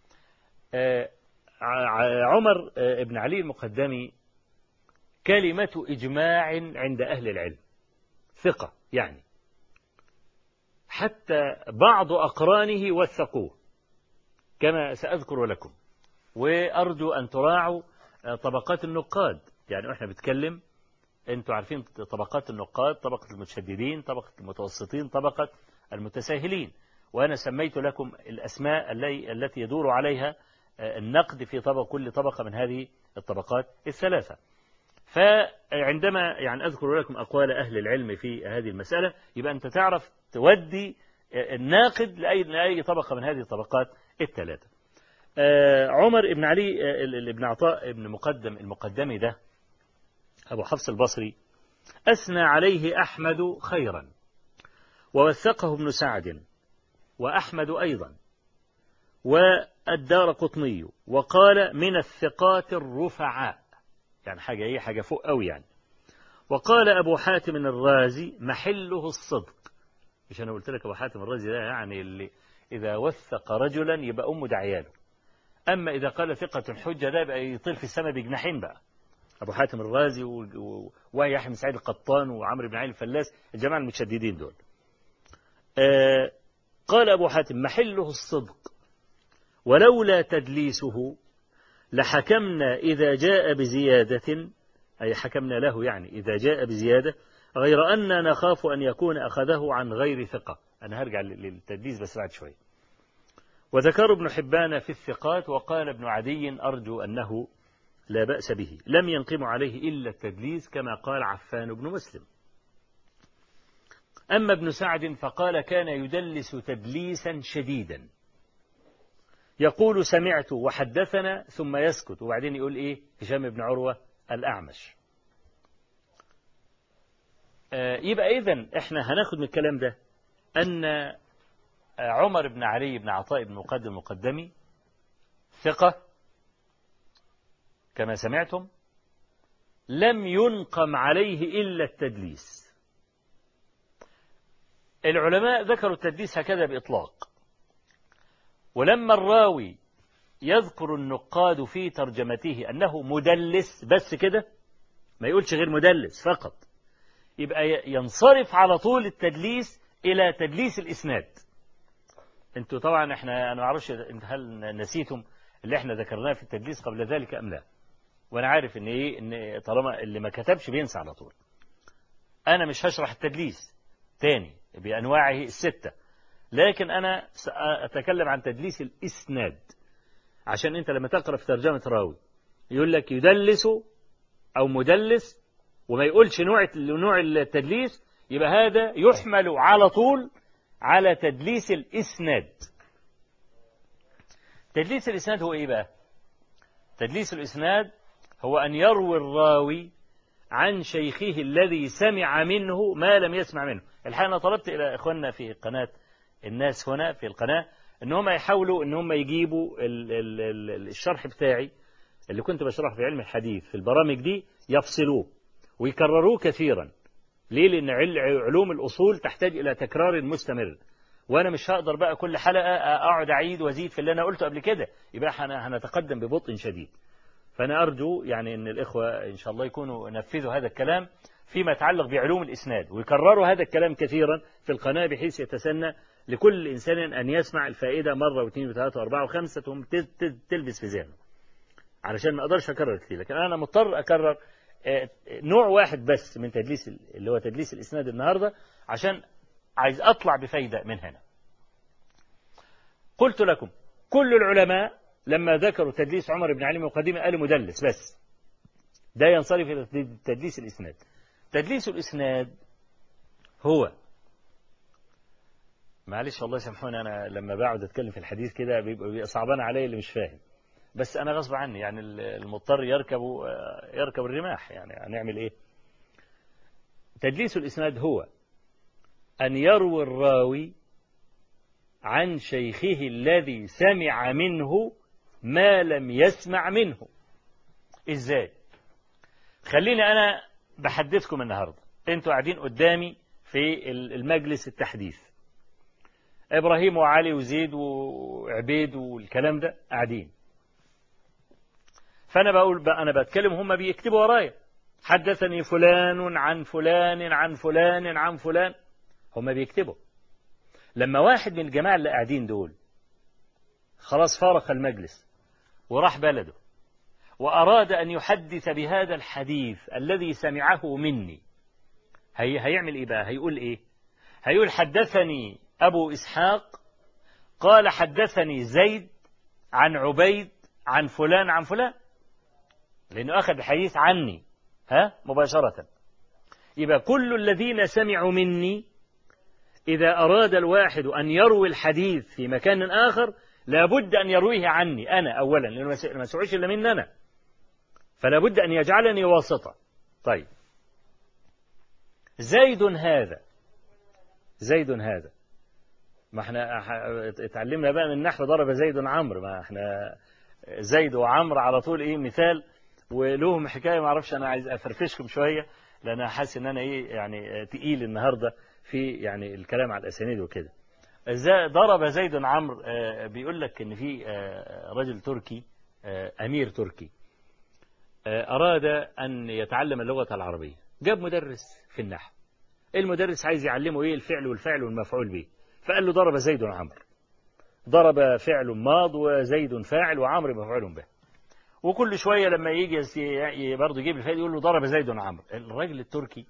عمر ابن علي المقدمي كلمة إجماع عند أهل العلم ثقة يعني حتى بعض أقرانه وثقوه كما سأذكر لكم وأرجو أن تراعوا طبقات النقاد يعني إحنا بنتكلم أنتوا عارفين طبقات النقاد طبقة المتشددين طبقة المتوسطين طبقة المتساهلين وأنا سميت لكم الأسماء التي يدور عليها النقد في طبق كل طبقة من هذه الطبقات الثلاثة فعندما يعني أذكر لكم أقوال أهل العلم في هذه المسألة يبقى أنت تعرف تودي الناقد لأي, لأي طبقة من هذه الطبقات الثلاثة عمر بن علي بن عطاء بن مقدم المقدمي ده أبو حفص البصري أثنى عليه أحمد خيرا ووثقه ابن سعد وأحمد أيضا والدار قطني وقال من الثقات الرفعاء يعني حاجة إيه حاجة فوق أوي يعني وقال أبو حاتم الرازي محله الصدق مش أنا قلت لك أبو حاتم الرازي ده يعني اللي إذا وثق رجلا يبقى أمه دعياله أما إذا قال ثقة حجة ده يبقى يطير في السماء بجناحين بقى أبو حاتم الرازي ويحيى بن سعيد القطان وعمرو بن علي الفلاس الجماعة المتشددين دول آه قال أبو حاتم محله الصدق ولولا تدليسه لحكمنا إذا جاء بزيادة أي حكمنا له يعني إذا جاء بزيادة غير أننا نخاف أن يكون أخذه عن غير ثقة أنا هرجع للتدليس بس بعد شوي وذكر ابن حبان في الثقات وقال ابن عدي أرجو أنه لا بأس به لم ينقم عليه إلا التدليس كما قال عفان بن مسلم أما ابن سعد فقال كان يدلس تدليسا شديدا يقول سمعت وحدثنا ثم يسكت وبعدين يقول إيه هشام بن عروة الأعمش آه يبقى إذن إحنا هناخد من الكلام ده أن عمر بن علي بن عطاء بن مقدم مقدمي ثقة كما سمعتم لم ينقم عليه إلا التدليس العلماء ذكروا التدليس هكذا بإطلاق ولما الراوي يذكر النقاد في ترجمته أنه مدلس بس كده ما يقولش غير مدلس فقط يبقى ينصرف على طول التدليس إلى تدليس الإسناد انتوا طبعا احنا انا ما اعرفش هل نسيتم اللي احنا ذكرناه في التدليس قبل ذلك ام لا وانا عارف ان ايه ان طالما اللي ما كتبش بينسى على طول انا مش هشرح التدليس تاني بانواعه السته لكن انا ساتكلم عن تدليس الاسناد عشان انت لما تقرا في ترجمه راوي يقول لك يدلس او مدلس وما يقولش نوع نوع التدليس يبقى هذا يحمل على طول على تدليس الإسناد تدليس الإسناد هو إيه بقى تدليس الإسناد هو أن يروي الراوي عن شيخه الذي سمع منه ما لم يسمع منه الحقيقة أنا طلبت إلى إخواننا في قناة الناس هنا في القناة أن هم يحاولوا أن هم يجيبوا ال ال ال الشرح بتاعي اللي كنت بشرحه في علم الحديث في البرامج دي يفصلوه ويكرروه كثيرا ليه لأن علوم الأصول تحتاج إلى تكرار مستمر وأنا مش هقدر بقى كل حلقة أقعد أعيد وأزيد في اللي أنا قلته قبل كده يبقى هنتقدم ببطء شديد فأنا أرجو يعني أن الإخوة إن شاء الله يكونوا نفذوا هذا الكلام فيما يتعلق بعلوم الإسناد ويكرروا هذا الكلام كثيرا في القناة بحيث يتسنى لكل إنسان أن يسمع الفائدة مرة واثنين وثلاثة وأربعة وخمسة ثم تلبس في ذهنه علشان ما أقدرش أكرر كثير لكن أنا مضطر أكرر نوع واحد بس من تدليس اللي هو تدليس الإسناد النهاردة عشان عايز أطلع بفايدة من هنا قلت لكم كل العلماء لما ذكروا تدليس عمر بن علي المقدمة قالوا مدلس بس ده ينصرف إلى تدليس الإسناد تدليس الإسناد هو معلش الله يسامحوني أنا لما بقعد أتكلم في الحديث كده بيبقى صعبان عليا اللي مش فاهم بس أنا غصب عني يعني المضطر يركب يركب الرماح يعني هنعمل إيه تدليس الإسناد هو أن يروي الراوي عن شيخه الذي سمع منه ما لم يسمع منه إزاي خليني أنا بحدثكم النهاردة انتوا قاعدين قدامي في المجلس التحديث إبراهيم وعلي وزيد وعبيد والكلام ده قاعدين فأنا بقول بقى أنا بتكلم هم بيكتبوا ورايا حدثني فلان عن فلان عن فلان عن فلان هم بيكتبوا لما واحد من الجماعة اللي قاعدين دول خلاص فارق المجلس وراح بلده وأراد أن يحدث بهذا الحديث الذي سمعه مني هي هيعمل إيه بقى هيقول إيه هيقول حدثني أبو إسحاق قال حدثني زيد عن عبيد عن فلان عن فلان لأنه أخذ الحديث عني ها مباشرة يبقى كل الذين سمعوا مني إذا أراد الواحد أن يروي الحديث في مكان آخر لابد أن يرويه عني أنا أولا لأنه ما سمعوش إلا مني أنا فلا بد أن يجعلني واسطة طيب زيد هذا زيد هذا ما احنا اتعلمنا بقى من النحو ضرب زيد عمرو ما احنا زيد وعمرو على طول ايه مثال ولهم حكايه ما اعرفش انا عايز افرفشكم شويه لان حاسس ان انا ايه يعني تقيل النهارده في يعني الكلام على الاسانيد وكده ضرب زيد عمرو بيقول لك ان في رجل تركي امير تركي اراد ان يتعلم اللغه العربيه جاب مدرس في النحو المدرس عايز يعلمه ايه الفعل والفعل والمفعول به فقال له ضرب زيد عمرو ضرب فعل ماض وزيد فاعل وعمرو مفعول به وكل شويه لما يجي برضه يجيب الفعل يقول له ضرب زيد عمرو الراجل التركي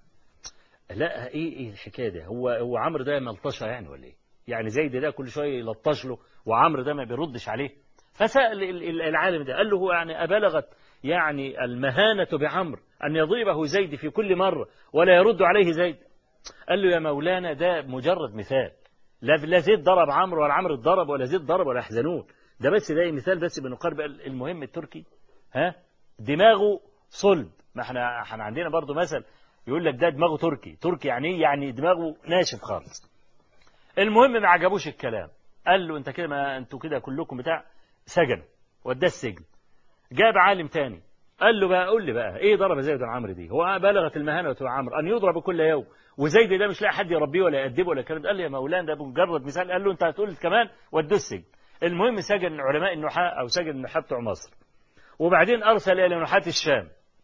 لا ايه ايه الحكايه ده هو هو عمرو ده ملطشه يعني ولا ايه يعني زيد ده كل شويه يلطش له وعمرو ده ما بيردش عليه فسال العالم ده قال له هو يعني ابلغت يعني المهانه بعمرو ان يضربه زيد في كل مره ولا يرد عليه زيد قال له يا مولانا ده مجرد مثال لا لا زيد ضرب عمرو ولا عمرو اتضرب ولا زيد ضرب ولا يحزنون ده بس ده مثال بس بنقارب المهم التركي ها دماغه صلب ما احنا احنا عندنا برضو مثل يقول لك ده دماغه تركي تركي يعني ايه يعني دماغه ناشف خالص المهم ما عجبوش الكلام قال له انت كده ما انتوا كده كلكم بتاع سجن وداه السجن جاب عالم تاني قال له بقى قول لي بقى ايه ضرب زيد عمرو دي هو بلغت المهانه عمرو ان يضرب كل يوم وزيد ده مش لاقي حد يربيه ولا يأدبه ولا الكلام قال لي يا مولانا ده مجرد مثال قال له انت هتقول كمان ودوه السجن المهم سجن علماء النحاة او سجن النحاة بتوع مصر وبعدين ارسل الى نحاة الشام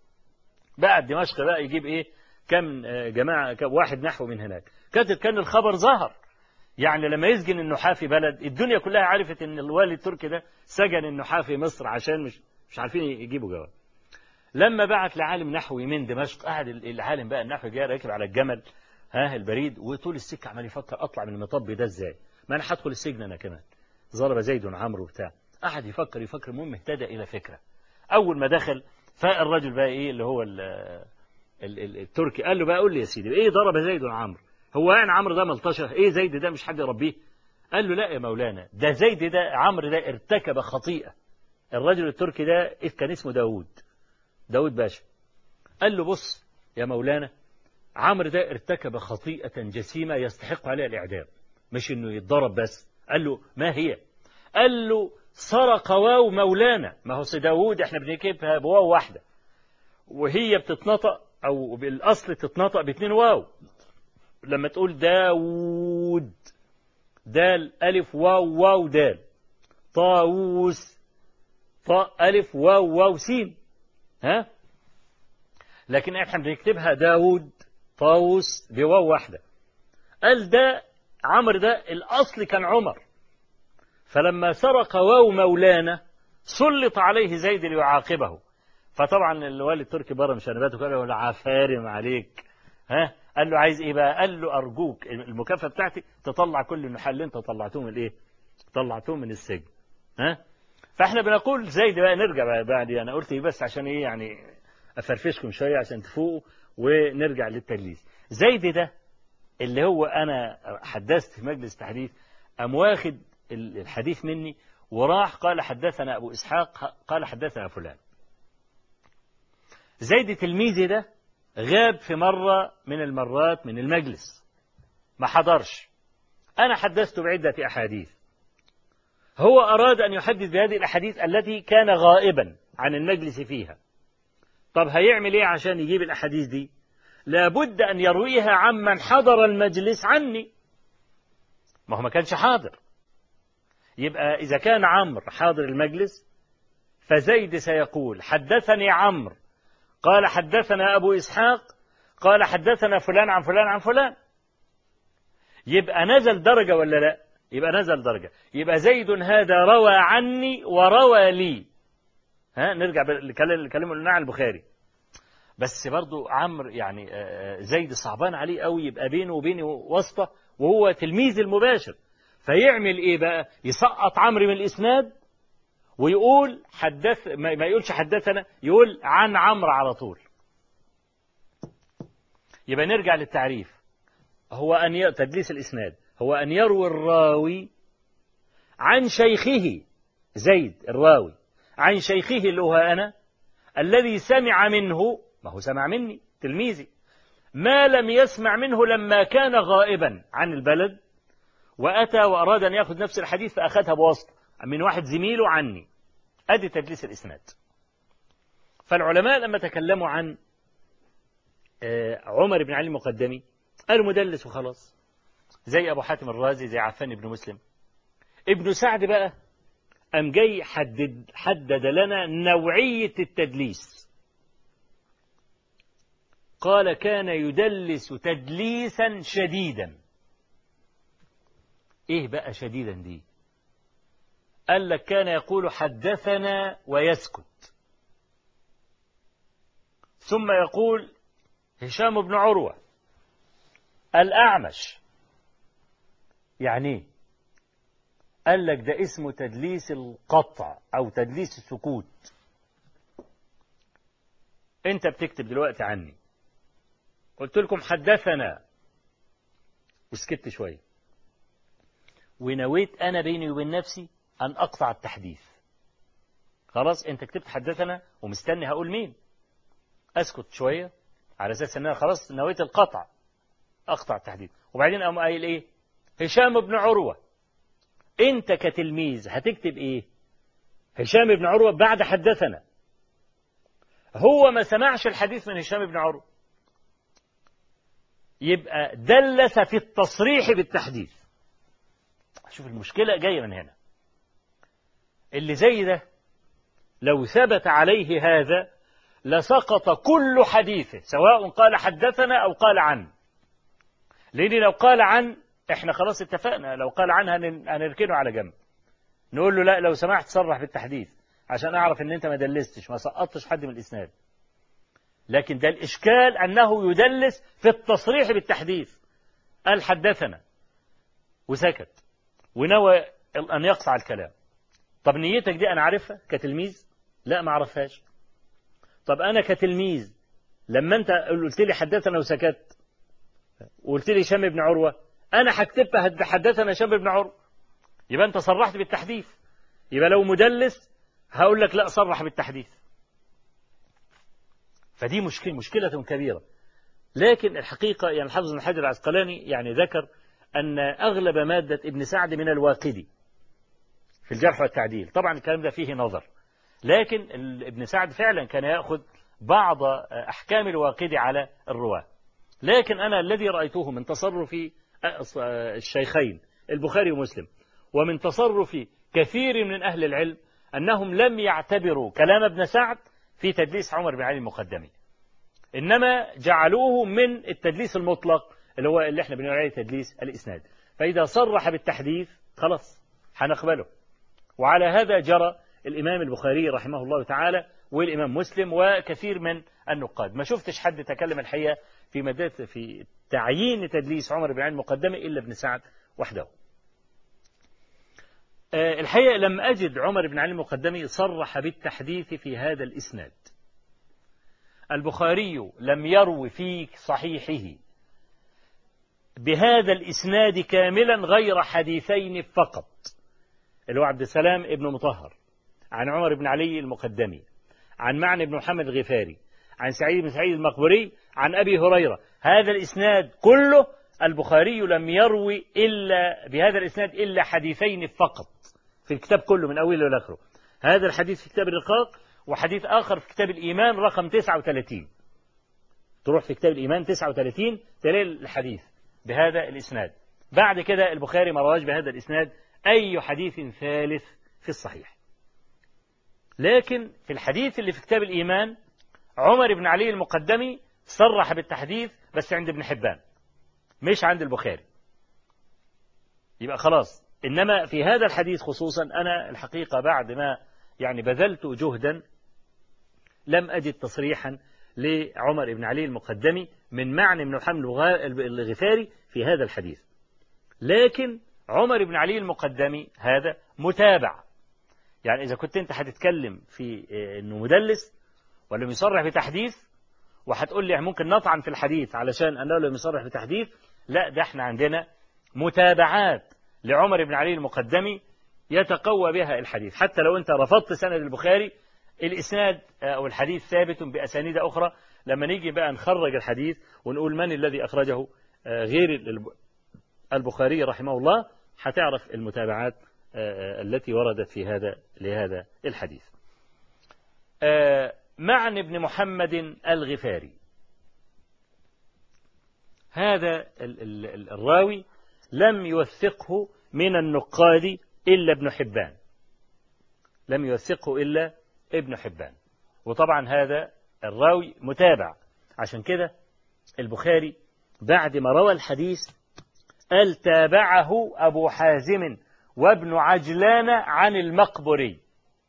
بعد دمشق بقى يجيب ايه كم جماعه كم واحد نحو من هناك كاتب كان الخبر ظهر يعني لما يسجن النحاة في بلد الدنيا كلها عرفت ان الوالي التركي ده سجن النحاة في مصر عشان مش مش عارفين يجيبوا جواب لما بعت لعالم نحوي من دمشق قعد العالم بقى النحوي جاي راكب على الجمل ها البريد وطول السكه عمال يفكر اطلع من المطب ده ازاي ما انا هدخل السجن انا كمان ضرب زيد عمرو وبتاع قعد يفكر يفكر المهم اهتدى الى فكره اول ما دخل فالرجل بقى ايه اللي هو ال ال ال التركي قال له بقى قول لي يا سيدي ايه ضرب زيد عمرو هو يعني عمرو ده ملطشه ايه زيد ده مش حد يربيه قال له لا يا مولانا ده زيد ده عمرو ده ارتكب خطيئه الرجل التركي ده كان اسمه داوود داود باشا قال له بص يا مولانا عمرو ده ارتكب خطيئة جسيمة يستحق عليها الإعدام مش إنه يتضرب بس قال له ما هي قال له سرق واو مولانا ما هو داوود احنا بنكتبها بواو واحدة وهي بتتنطق أو بالأصل تتنطق باتنين واو لما تقول داوود دال ألف واو واو دال طاووس طاء ألف واو واو سين ها لكن احنا بنكتبها داود طاووس بواو واحدة قال ده عمرو ده الأصل كان عمر فلما سرق واو مولانا سلط عليه زيد ليعاقبه فطبعا الوالي التركي بره مش هنباته قال له عفارم عليك ها قال له عايز ايه بقى قال له ارجوك المكافاه بتاعتي تطلع كل النحال اللي انت طلعتهم من الايه طلعتهم من السجن ها فاحنا بنقول زيد بقى نرجع بقى بعد انا قلت ايه بس عشان ايه يعني افرفشكم شويه عشان تفوقوا ونرجع للتدليس زيد ده اللي هو انا حدثت في مجلس تحديث قام واخد الحديث مني وراح قال حدثنا ابو اسحاق قال حدثنا فلان زيد تلميذي ده غاب في مرة من المرات من المجلس ما حضرش أنا حدثت بعدة أحاديث هو أراد أن يحدث بهذه الأحاديث التي كان غائبا عن المجلس فيها طب هيعمل إيه عشان يجيب الأحاديث دي لابد أن يرويها عمن حضر المجلس عني ما هو ما كانش حاضر يبقى إذا كان عمرو حاضر المجلس فزيد سيقول حدثني عمرو قال حدثنا أبو إسحاق قال حدثنا فلان عن فلان عن فلان يبقى نزل درجة ولا لا يبقى نزل درجة يبقى زيد هذا روى عني وروى لي ها نرجع لكلام قلنا عن البخاري بس برضو عمرو يعني زيد صعبان عليه قوي يبقى بينه وبيني واسطة وهو تلميذ المباشر فيعمل ايه بقى يسقط عمرو من الاسناد ويقول حدث ما يقولش حدثنا يقول عن عمرو على طول يبقى نرجع للتعريف هو أن ي... تدليس الإسناد هو أن يروي الراوي عن شيخه زيد الراوي عن شيخه اللي هو أنا الذي سمع منه ما هو سمع مني تلميذي ما لم يسمع منه لما كان غائبا عن البلد وأتى وأراد أن يأخذ نفس الحديث فأخذها بواسطة من واحد زميله عني أدي تدليس الإسناد فالعلماء لما تكلموا عن عمر بن علي المقدمي قالوا مدلس وخلاص زي أبو حاتم الرازي زي عفان بن مسلم ابن سعد بقى أم جاي حدد, حدد لنا نوعية التدليس قال كان يدلس تدليسا شديدا ايه بقى شديدا دي قال لك كان يقول حدثنا ويسكت ثم يقول هشام بن عروة الأعمش يعني ايه قال لك ده اسمه تدليس القطع أو تدليس السكوت أنت بتكتب دلوقتي عني قلت لكم حدثنا وسكت شوية ونويت أنا بيني وبين نفسي أن أقطع التحديث خلاص أنت كتبت حدثنا ومستني هقول مين أسكت شوية على أساس أن أنا خلاص نويت القطع أقطع التحديث وبعدين أقوم قايل إيه هشام بن عروة أنت كتلميذ هتكتب إيه هشام بن عروة بعد حدثنا هو ما سمعش الحديث من هشام بن عروة يبقى دلس في التصريح بالتحديث شوف المشكلة جاية من هنا اللي زي ده لو ثبت عليه هذا لسقط كل حديثه سواء قال حدثنا أو قال عن لأن لو قال عن احنا خلاص اتفقنا لو قال عنها هنركنه على جنب نقول له لا لو سمحت صرح بالتحديث عشان اعرف ان انت ما دلستش ما سقطتش حد من الاسناد لكن ده الاشكال انه يدلس في التصريح بالتحديث قال حدثنا وسكت ونوى ان يقطع الكلام طب نيتك دي انا عارفها كتلميذ لا ما اعرفهاش طب انا كتلميذ لما انت قلت لي حدثنا وسكت وقلت لي هشام بن عروه انا هكتبها حدثنا هشام بن عروه يبقى انت صرحت بالتحديث يبقى لو مدلس هقول لك لا صرح بالتحديث فدي مشكلة مشكلة كبيرة لكن الحقيقة يعني الحافظ بن حجر العسقلاني يعني ذكر أن أغلب مادة ابن سعد من الواقدي في الجرح والتعديل طبعا الكلام ده فيه نظر لكن ابن سعد فعلا كان يأخذ بعض أحكام الواقدي على الرواة لكن أنا الذي رأيته من تصرف الشيخين البخاري ومسلم ومن تصرف كثير من أهل العلم أنهم لم يعتبروا كلام ابن سعد في تدليس عمر بن علي المقدمي إنما جعلوه من التدليس المطلق اللي هو اللي احنا بنقول عليه تدليس الإسناد فإذا صرح بالتحديث خلاص هنقبله وعلى هذا جرى الإمام البخاري رحمه الله تعالى والإمام مسلم وكثير من النقاد ما شفتش حد تكلم الحقيقة في مدى في تعيين تدليس عمر بن علي المقدمي إلا ابن سعد وحده الحقيقة لم أجد عمر بن علي المقدمي صرح بالتحديث في هذا الإسناد البخاري لم يروي في صحيحه بهذا الإسناد كاملا غير حديثين فقط اللي هو عبد السلام ابن مطهر عن عمر بن علي المقدمي عن معنى بن محمد الغفاري عن سعيد بن سعيد المقبري عن أبي هريرة هذا الإسناد كله البخاري لم يروي إلا بهذا الإسناد إلا حديثين فقط في الكتاب كله من أوله لآخره هذا الحديث في كتاب الرقاق وحديث آخر في كتاب الإيمان رقم 39 تروح في كتاب الإيمان 39 تلاقي الحديث بهذا الإسناد بعد كده البخاري ما رواش بهذا الإسناد أي حديث ثالث في الصحيح لكن في الحديث اللي في كتاب الإيمان عمر بن علي المقدمي صرح بالتحديث بس عند ابن حبان مش عند البخاري يبقى خلاص إنما في هذا الحديث خصوصا أنا الحقيقة بعد ما يعني بذلت جهدا لم أجد تصريحا لعمر بن علي المقدمي من معنى بن محمد الغفاري في هذا الحديث لكن عمر بن علي المقدمي هذا متابع يعني إذا كنت أنت هتتكلم في أنه مدلس ولم يصرح بتحديث وهتقول لي ممكن نطعن في الحديث علشان أنه لم يصرح بتحديث لا ده احنا عندنا متابعات لعمر بن علي المقدمي يتقوى بها الحديث حتى لو أنت رفضت سند البخاري الإسناد أو الحديث ثابت بأسانيد أخرى لما نيجي بقى نخرج الحديث ونقول من الذي أخرجه غير البخاري رحمه الله هتعرف المتابعات التي وردت في هذا لهذا الحديث معن بن محمد الغفاري هذا الراوي لم يوثقه من النقاد إلا ابن حبان لم يوثقه إلا ابن حبان وطبعا هذا الراوي متابع عشان كده البخاري بعد ما روى الحديث قال تابعه أبو حازم وابن عجلان عن المقبري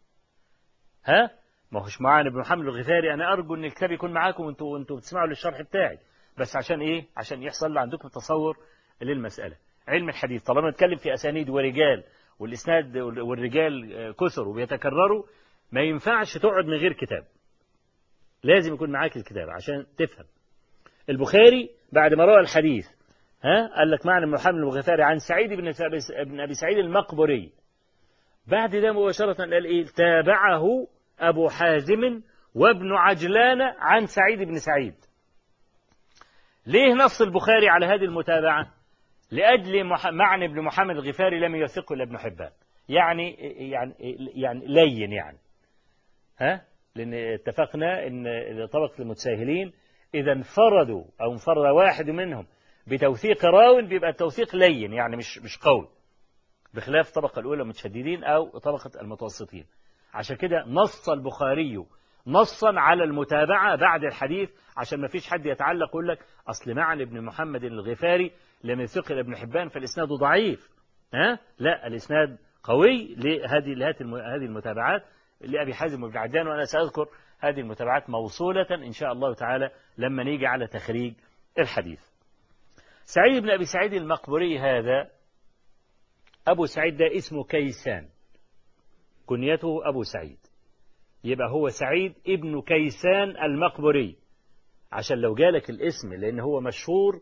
ها ما هوش معانا ابن محمد الغفاري أنا أرجو أن الكتاب يكون معاكم وانتوا وانتوا بتسمعوا للشرح بتاعي بس عشان إيه عشان يحصل عندكم تصور للمسألة علم الحديث طالما نتكلم في أسانيد ورجال والإسناد والرجال كثر وبيتكرروا ما ينفعش تقعد من غير كتاب لازم يكون معاك الكتاب عشان تفهم البخاري بعد ما روى الحديث ها قال لك معنى محمد الغفاري عن سعيد بن ابن ابي سعيد المقبري بعد ده مباشرة قال ايه تابعه ابو حازم وابن عجلان عن سعيد بن سعيد ليه نص البخاري على هذه المتابعة لأجل معنى ابن محمد الغفاري لم يثقه إلا ابن حبان يعني يعني يعني لين يعني ها لأن اتفقنا إن طبقة المتساهلين إذا انفردوا أو انفرد واحد منهم بتوثيق راو بيبقى التوثيق لين يعني مش مش قوي بخلاف الطبقة الأولى المتشددين أو طبقة المتوسطين عشان كده نص البخاري نصا على المتابعة بعد الحديث عشان ما فيش حد يتعلق يقول لك أصل معنى ابن محمد الغفاري لم يثقل ابن حبان فالإسناد ضعيف ها لا الإسناد قوي لهذه هذه المتابعات لأبي حازم وابن عدان وأنا سأذكر هذه المتابعات موصولة إن شاء الله تعالى لما نيجي على تخريج الحديث سعيد بن أبي سعيد المقبري هذا أبو سعيد ده اسمه كيسان كنيته أبو سعيد يبقى هو سعيد ابن كيسان المقبري عشان لو جالك الاسم لأن هو مشهور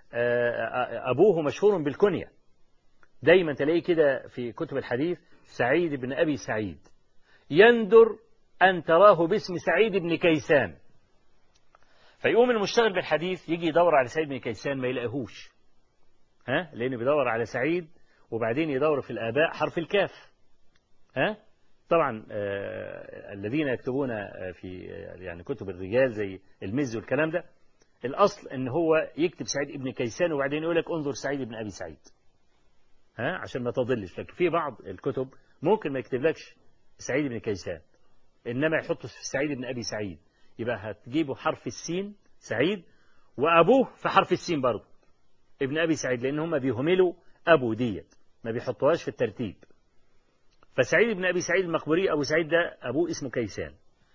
أبوه مشهور بالكنية دايما تلاقيه كده في كتب الحديث سعيد بن أبي سعيد يندر أن تراه باسم سعيد بن كيسان فيقوم المشتغل بالحديث يجي يدور على سعيد بن كيسان ما يلاقيهوش ها لأنه بيدور على سعيد وبعدين يدور في الآباء حرف الكاف ها طبعا آه الذين يكتبون في يعني كتب الرجال زي المز والكلام ده الأصل أن هو يكتب سعيد ابن كيسان وبعدين يقول لك انظر سعيد بن أبي سعيد ها عشان ما تضلش لكن في بعض الكتب ممكن ما يكتبلكش سعيد بن كيسان إنما يحط في سعيد بن أبي سعيد يبقى هتجيبه حرف السين سعيد وأبوه في حرف السين برضه ابن أبي سعيد لأن هم بيهملوا أبو ديت ما بيحطوهاش في الترتيب فسعيد بن أبي سعيد المقبري أبو سعيد ده أبوه اسمه كيسان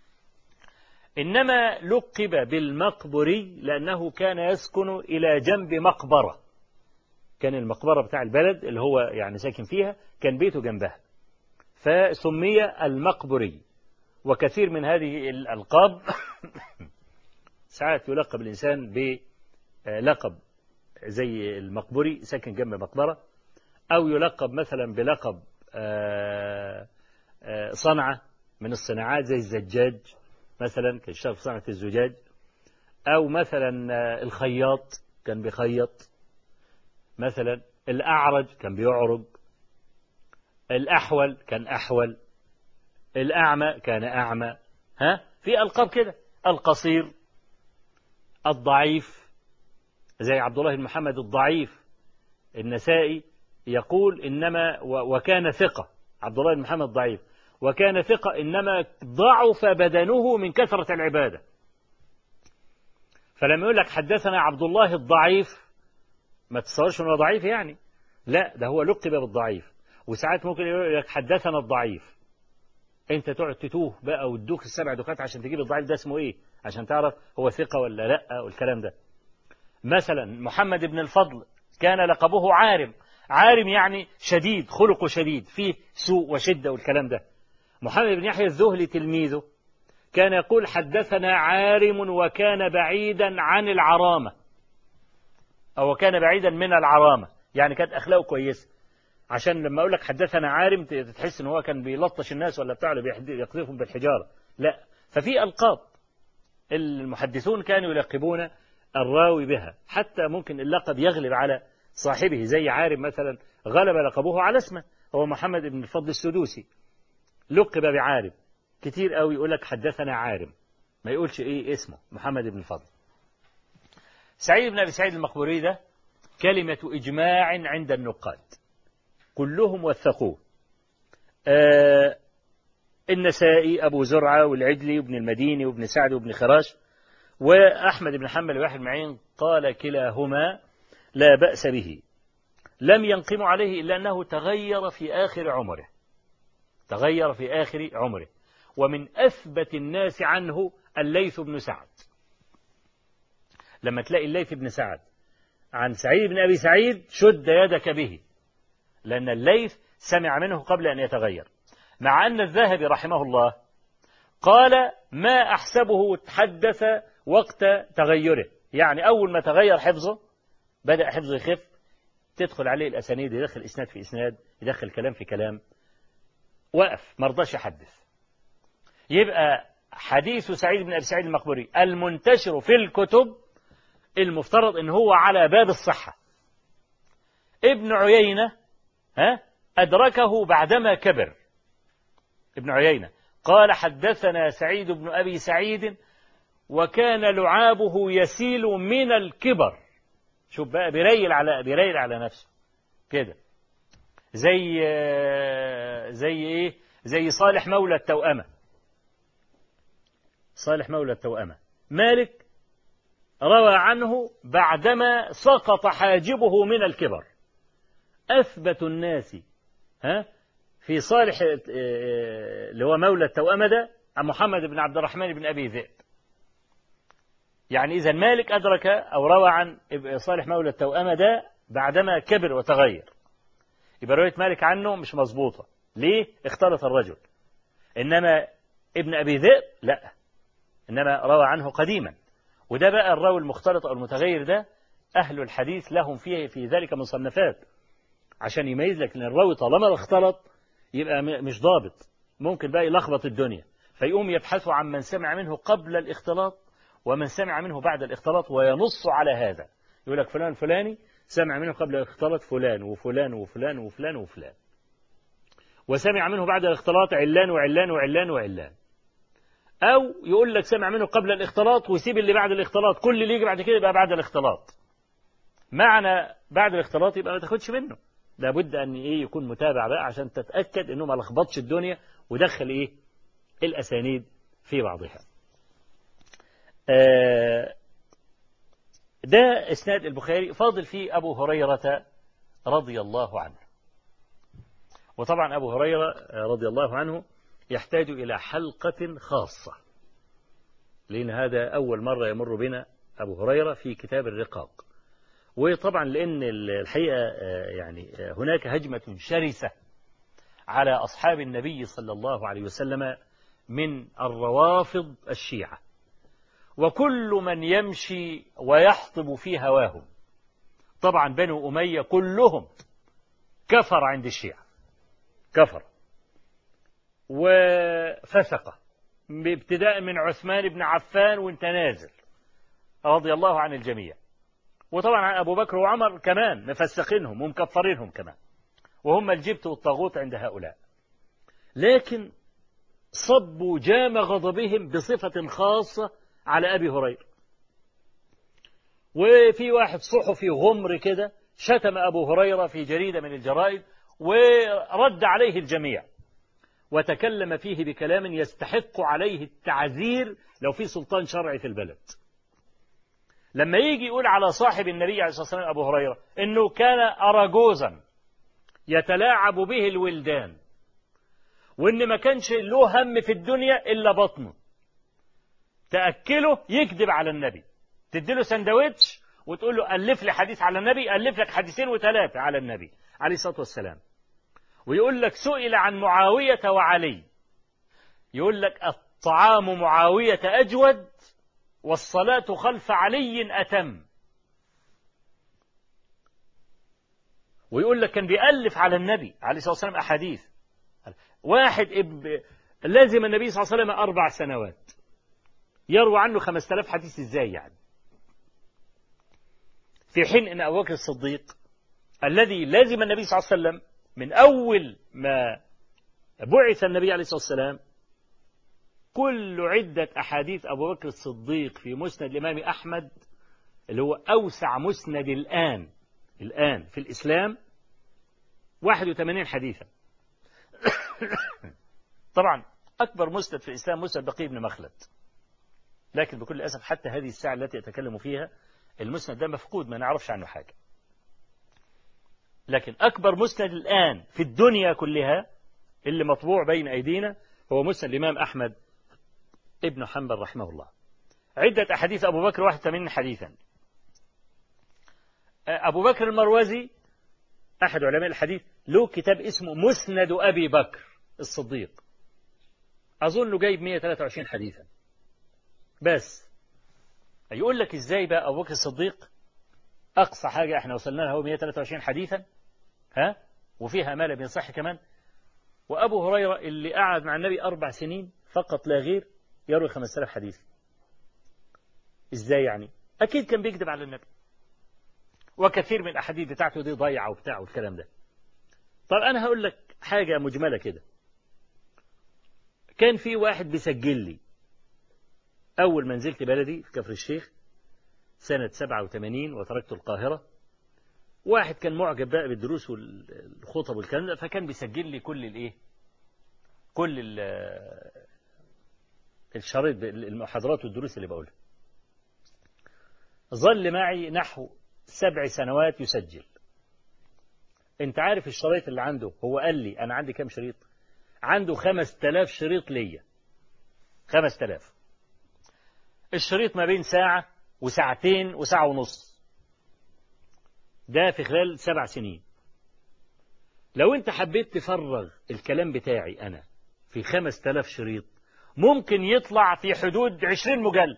إنما لقب بالمقبري لأنه كان يسكن إلى جنب مقبرة كان المقبرة بتاع البلد اللي هو يعني ساكن فيها كان بيته جنبها فسمي المقبري وكثير من هذه الألقاب ساعات يلقب الإنسان بلقب زي المقبري ساكن جنب مقبرة أو يلقب مثلا بلقب صنعة من الصناعات زي الزجاج مثلا كان يشتغل في صنعة الزجاج أو مثلا الخياط كان بيخيط مثلا الأعرج كان بيعرج الأحول كان أحول الأعمى كان أعمى ها في ألقاب كده القصير الضعيف زي عبد الله بن محمد الضعيف النسائي يقول إنما وكان ثقة عبد الله بن محمد ضعيف وكان ثقة إنما ضعف بدنه من كثرة العبادة فلما يقول لك حدثنا عبد الله الضعيف ما تصورش انه ضعيف يعني لا ده هو لقب بالضعيف وساعات ممكن يقول لك حدثنا الضعيف انت تقعد تتوه بقى وتدوك السبع دكات عشان تجيب الضعيف ده اسمه ايه عشان تعرف هو ثقة ولا لا والكلام ده مثلا محمد بن الفضل كان لقبه عارم عارم يعني شديد خلقه شديد فيه سوء وشدة والكلام ده محمد بن يحيى الذهلي تلميذه كان يقول حدثنا عارم وكان بعيدا عن العرامة أو كان بعيدا من العرامة يعني كانت أخلاقه كويسة عشان لما أقول لك حدثنا عارم تحس إن هو كان بيلطش الناس ولا بتاع يقذفهم بالحجارة لا ففي ألقاب المحدثون كانوا يلقبون الراوي بها حتى ممكن اللقب يغلب على صاحبه زي عارم مثلا غلب لقبه على اسمه هو محمد بن الفضل السدوسي لقب بعارم كتير قوي يقول لك حدثنا عارم ما يقولش ايه اسمه محمد بن الفضل سعيد بن ابي سعيد المقبوري ده كلمة إجماع عند النقاد كلهم وثقوه آه النسائي أبو زرعة والعجلي وابن المديني وابن سعد وابن خراش وأحمد بن حنبل واحد معين قال كلاهما لا بأس به لم ينقم عليه إلا أنه تغير في آخر عمره تغير في آخر عمره ومن أثبت الناس عنه الليث بن سعد لما تلاقي الليث بن سعد عن سعيد بن أبي سعيد شد يدك به لأن الليث سمع منه قبل أن يتغير مع أن الذهبي رحمه الله قال ما أحسبه تحدث وقت تغيره يعني أول ما تغير حفظه بدأ حفظه يخف تدخل عليه الأسانيد يدخل إسناد في إسناد يدخل كلام في كلام وقف ما رضاش يحدث يبقى حديث سعيد بن أبي سعيد المقبري المنتشر في الكتب المفترض ان هو على باب الصحة ابن عيينة ها أدركه بعدما كبر ابن عيينة قال حدثنا سعيد بن أبي سعيد وكان لعابه يسيل من الكبر شوف بقى بيريل على بيريل على نفسه كده زي زي ايه زي صالح مولى التوأمة صالح مولى التوأمة مالك روى عنه بعدما سقط حاجبه من الكبر أثبت الناس ها في صالح اللي هو مولى التوأمة ده محمد بن عبد الرحمن بن أبي ذئب يعني إذا مالك أدرك أو روى عن صالح مولى التوأمة ده بعدما كبر وتغير يبقى رواية مالك عنه مش مظبوطة ليه؟ اختلط الرجل إنما ابن أبي ذئب لا إنما روى عنه قديما وده بقى الراوي المختلط أو المتغير ده أهل الحديث لهم فيه في ذلك مصنفات عشان يميز لك ان الراوي طالما اختلط يبقى مش ضابط ممكن بقى يلخبط الدنيا فيقوم يبحثوا عن من سمع منه قبل الاختلاط ومن سمع منه بعد الاختلاط وينص على هذا يقول لك فلان الفلاني سمع منه قبل الاختلاط فلان وفلان وفلان وفلان وفلان وسمع منه بعد الاختلاط علان وعلان وعلان وعلان أو يقول لك سمع منه قبل الاختلاط ويسيب اللي بعد الاختلاط كل اللي يجي بعد كده يبقى بعد الاختلاط معنى بعد الاختلاط يبقى ما تاخدش منه لابد أن إيه يكون متابع بقى عشان تتأكد إنه ما لخبطش الدنيا ودخل إيه الأسانيد في بعضها آه ده إسناد البخاري فاضل فيه أبو هريرة رضي الله عنه وطبعا أبو هريرة رضي الله عنه يحتاج إلى حلقة خاصة لأن هذا أول مرة يمر بنا أبو هريرة في كتاب الرقاق وطبعا لأن الحقيقة يعني هناك هجمة شرسة على أصحاب النبي صلى الله عليه وسلم من الروافض الشيعة وكل من يمشي ويحطب في هواهم طبعا بنو أمية كلهم كفر عند الشيعة كفر وفسق ابتداء من عثمان بن عفان وانت نازل رضي الله عن الجميع وطبعا أبو بكر وعمر كمان مفسقينهم ومكفرينهم كمان وهم الجبت والطاغوت عند هؤلاء لكن صبوا جام غضبهم بصفة خاصة على أبي هريرة وفي واحد صحفي غمر كده شتم أبو هريرة في جريدة من الجرائد ورد عليه الجميع وتكلم فيه بكلام يستحق عليه التعذير لو في سلطان شرعي في البلد لما يجي يقول على صاحب النبي عليه الصلاة والسلام أبو هريرة إنه كان أراجوزا يتلاعب به الولدان وإن ما كانش له هم في الدنيا إلا بطنه تأكله يكذب على النبي تديله سندوتش وتقول له ألف لي حديث على النبي ألف لك حديثين وثلاثة على النبي عليه الصلاة والسلام ويقول لك سئل عن معاوية وعلي يقول لك الطعام معاوية أجود والصلاة خلف علي أتم ويقول لك كان بيألف على النبي عليه الصلاة والسلام أحاديث واحد اب... لازم النبي صلى الله عليه وسلم أربع سنوات يروى عنه خمس تلاف حديث إزاي يعني في حين أن أبو بكر الصديق الذي لازم النبي صلى الله عليه وسلم من أول ما بعث النبي عليه الصلاة والسلام كل عدة أحاديث أبو بكر الصديق في مسند الإمام أحمد اللي هو أوسع مسند الآن الآن في الإسلام 81 حديثا طبعا أكبر مسند في الإسلام مسند بقي بن مخلد لكن بكل أسف حتى هذه الساعة التي أتكلم فيها المسند ده مفقود ما نعرفش عنه حاجة لكن أكبر مسند الآن في الدنيا كلها اللي مطبوع بين أيدينا هو مسند الإمام أحمد ابن حنبل رحمه الله عدة أحاديث أبو بكر 81 حديثا أبو بكر المروزي أحد علماء الحديث له كتاب اسمه مسند أبي بكر الصديق أظنه جايب 123 حديثا بس يقول لك إزاي بقى أبو بكر الصديق أقصى حاجة احنا وصلنا لها هو 123 حديثا ها وفيها ما لم يصح كمان وأبو هريرة اللي قعد مع النبي أربع سنين فقط لا غير يروي 5000 حديث ازاي يعني اكيد كان بيكذب على النبي وكثير من الاحاديث بتاعته دي ضايعه وبتاع والكلام ده طب انا هقول لك حاجه مجمله كده كان في واحد بيسجل لي اول ما نزلت بلدي في كفر الشيخ سنة 87 وتركت القاهرة واحد كان معجب بقى بالدروس والخطب والكلام ده فكان بيسجل لي كل الايه كل الشريط المحاضرات والدروس اللي بقولها ظل معي نحو سبع سنوات يسجل انت عارف الشريط اللي عنده هو قال لي انا عندي كام شريط عنده خمس تلاف شريط ليا خمس تلاف الشريط ما بين ساعة وساعتين وساعة ونص ده في خلال سبع سنين لو انت حبيت تفرغ الكلام بتاعي انا في خمس تلاف شريط ممكن يطلع في حدود عشرين مجلد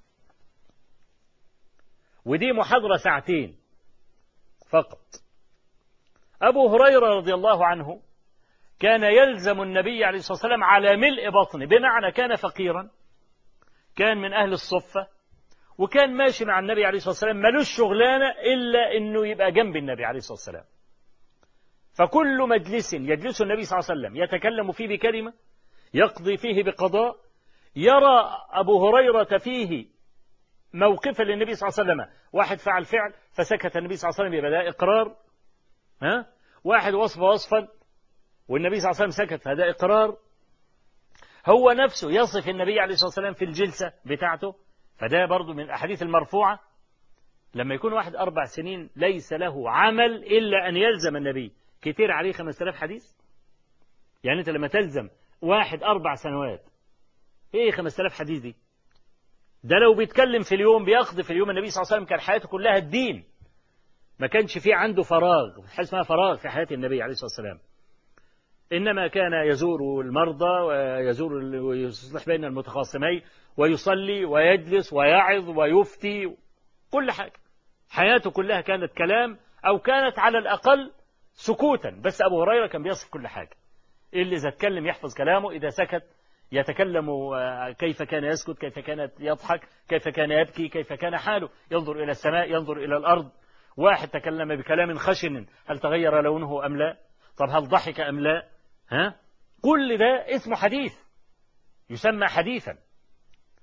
ودي محاضرة ساعتين فقط أبو هريرة رضي الله عنه كان يلزم النبي عليه الصلاة والسلام على ملء بطنه بمعنى كان فقيرا كان من أهل الصفة وكان ماشي مع النبي عليه الصلاة والسلام ملوش شغلانة إلا أنه يبقى جنب النبي عليه الصلاة والسلام فكل مجلس يجلسه النبي صلى الله عليه وسلم يتكلم فيه بكلمة يقضي فيه بقضاء يرى أبو هريرة فيه موقفا للنبي صلى الله عليه وسلم واحد فعل فعل فسكت النبي صلى الله عليه وسلم يبقى ده إقرار ها واحد وصف وصفا والنبي صلى الله عليه وسلم سكت هذا إقرار هو نفسه يصف النبي عليه الصلاة والسلام في الجلسة بتاعته فده برضو من الأحاديث المرفوعة لما يكون واحد أربع سنين ليس له عمل إلا أن يلزم النبي كتير عليه خمس آلاف حديث يعني أنت لما تلزم واحد أربع سنوات إيه خمس آلاف حديث دي ده لو بيتكلم في اليوم بيقضي في اليوم النبي صلى الله عليه وسلم كان حياته كلها الدين ما كانش في عنده فراغ حاجة اسمها فراغ في حياة النبي عليه الصلاة والسلام إنما كان يزور المرضى ويزور ويصلح بين المتخاصمين ويصلي ويجلس ويعظ ويفتي كل حاجة حياته كلها كانت كلام أو كانت على الأقل سكوتا بس أبو هريرة كان بيصف كل حاجة اللي إذا اتكلم يحفظ كلامه إذا سكت يتكلم كيف كان يسكت كيف كان يضحك كيف كان يبكي كيف كان حاله ينظر إلى السماء ينظر إلى الأرض واحد تكلم بكلام خشن هل تغير لونه أم لا طب هل ضحك أم لا ها كل ده اسمه حديث يسمى حديثا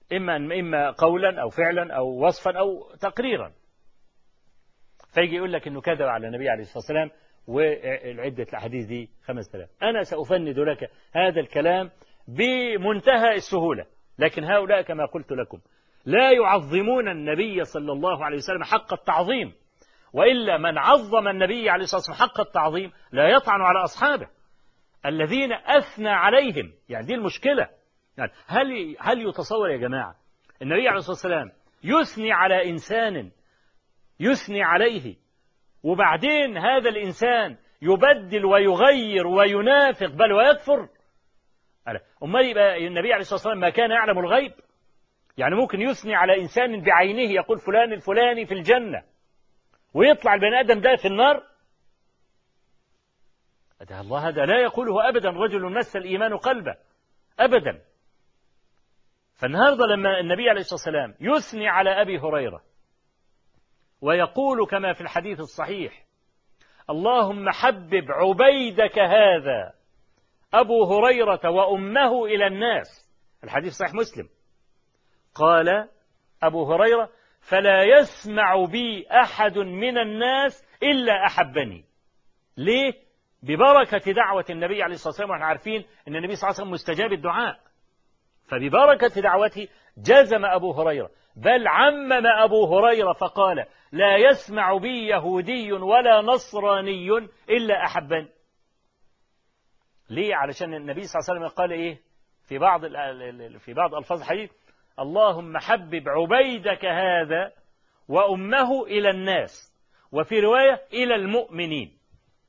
إما إما قولا أو فعلا أو وصفا أو تقريرا فيجي يقول لك إنه كذب على النبي عليه الصلاة والسلام والعدة الأحاديث دي 5000 أنا سأفند لك هذا الكلام بمنتهى السهولة لكن هؤلاء كما قلت لكم لا يعظمون النبي صلى الله عليه وسلم حق التعظيم وإلا من عظم النبي عليه الصلاة والسلام حق التعظيم لا يطعن على أصحابه الذين أثنى عليهم يعني دي المشكلة يعني هل هل يتصور يا جماعة النبي عليه الصلاة والسلام يثني على إنسان يثني عليه وبعدين هذا الإنسان يبدل ويغير وينافق بل ويكفر أمال يبقى النبي عليه الصلاة والسلام ما كان يعلم الغيب يعني ممكن يثني على إنسان بعينه يقول فلان الفلاني في الجنة ويطلع البني آدم ده في النار ده الله هذا لا يقوله أبدا رجل مس الإيمان قلبه أبدا فالنهاردة لما النبي عليه الصلاة والسلام يثني على أبي هريرة ويقول كما في الحديث الصحيح اللهم حبب عبيدك هذا أبو هريرة وأمه إلى الناس الحديث صحيح مسلم قال أبو هريرة فلا يسمع بي أحد من الناس إلا أحبني ليه؟ ببركة دعوة النبي عليه الصلاة والسلام ونحن عارفين أن النبي صلى الله عليه وسلم مستجاب الدعاء فببركة دعوته جزم أبو هريرة بل عمم أبو هريرة فقال لا يسمع بي يهودي ولا نصراني إلا أحبني ليه علشان النبي صلى الله عليه وسلم قال إيه في بعض في بعض ألفاظ الحديث اللهم حبب عبيدك هذا وأمه إلى الناس وفي رواية إلى المؤمنين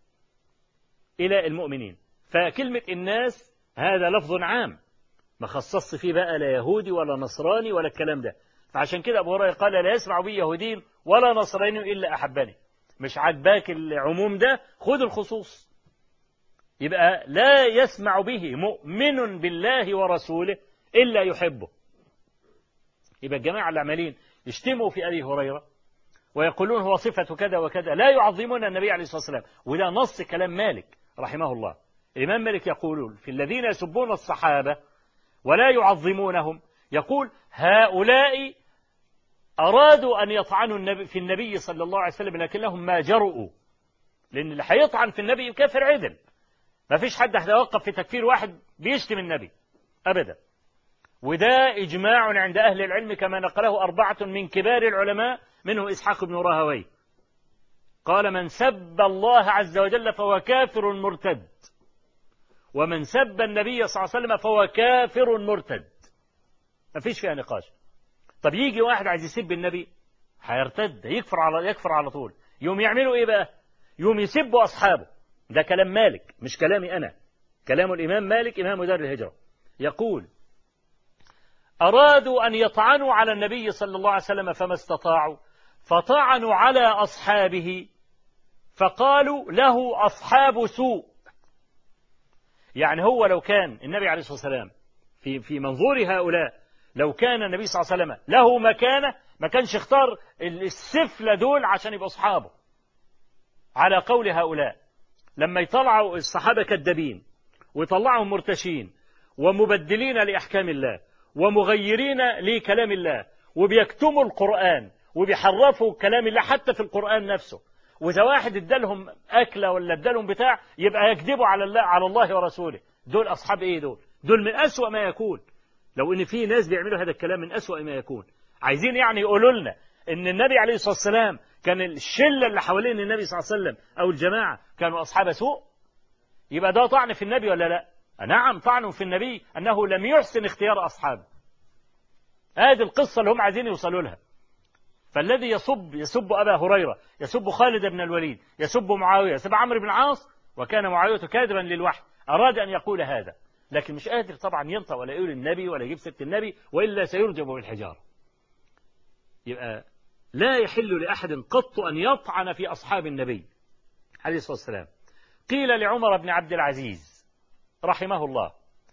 إلى المؤمنين فكلمة الناس هذا لفظ عام ما خصصت فيه بقى لا يهودي ولا نصراني ولا الكلام ده فعشان كده أبو هريرة قال لا يسمع بي يهودي ولا نصراني إلا أحبني مش عاجباك العموم ده خذ الخصوص يبقى لا يسمع به مؤمن بالله ورسوله إلا يحبه يبقى الجماعة العمالين يشتموا في أبي هريرة ويقولون هو صفة كذا وكذا لا يعظمون النبي عليه الصلاة والسلام وده نص كلام مالك رحمه الله الإمام مالك يقول في الذين يسبون الصحابة ولا يعظمونهم يقول هؤلاء أرادوا أن يطعنوا النبي في النبي صلى الله عليه وسلم لكنهم ما جرؤوا لأن اللي هيطعن في النبي كافر عدل ما فيش حد هيتوقف في تكفير واحد بيشتم النبي أبدا وده إجماع عند أهل العلم كما نقله أربعة من كبار العلماء منه إسحاق بن راهوي قال من سب الله عز وجل فهو كافر مرتد ومن سب النبي صلى الله عليه وسلم فهو كافر مرتد ما فيش فيها نقاش طب يجي واحد عايز يسب النبي هيرتد يكفر على يكفر على طول يوم يعملوا ايه بقى يوم يسبوا اصحابه ده كلام مالك مش كلامي انا كلام الامام مالك امام دار الهجره يقول أرادوا أن يطعنوا على النبي صلى الله عليه وسلم فما استطاعوا فطعنوا على أصحابه فقالوا له أصحاب سوء يعني هو لو كان النبي عليه الصلاة والسلام في في منظور هؤلاء لو كان النبي صلى الله عليه وسلم له مكانة ما كانش اختار السفلة دول عشان يبقوا أصحابه على قول هؤلاء لما يطلعوا الصحابة كذابين ويطلعهم مرتشين ومبدلين لأحكام الله ومغيرين لكلام الله وبيكتموا القرآن وبيحرفوا كلام الله حتى في القرآن نفسه وإذا واحد ادالهم أكلة ولا ادالهم بتاع يبقى يكذبوا على الله على الله ورسوله دول أصحاب إيه دول دول من أسوأ ما يكون لو إن في ناس بيعملوا هذا الكلام من أسوأ ما يكون عايزين يعني يقولوا لنا إن النبي عليه الصلاة والسلام كان الشلة اللي حوالين النبي صلى الله عليه وسلم أو الجماعة كانوا أصحاب سوء يبقى ده طعن في النبي ولا لا نعم طعن في النبي أنه لم يحسن اختيار أصحابه هذه القصة اللي هم عايزين يوصلوا لها فالذي يصب يسب أبا هريرة يسب خالد بن الوليد يسب معاوية يسب عمرو بن العاص وكان معاوية كاذبا للوحي أراد أن يقول هذا لكن مش قادر طبعا ينطق ولا يقول النبي ولا يجيب ست النبي وإلا سيرجم بالحجارة يبقى لا يحل لأحد قط أن يطعن في أصحاب النبي عليه الصلاة والسلام قيل لعمر بن عبد العزيز رحمه الله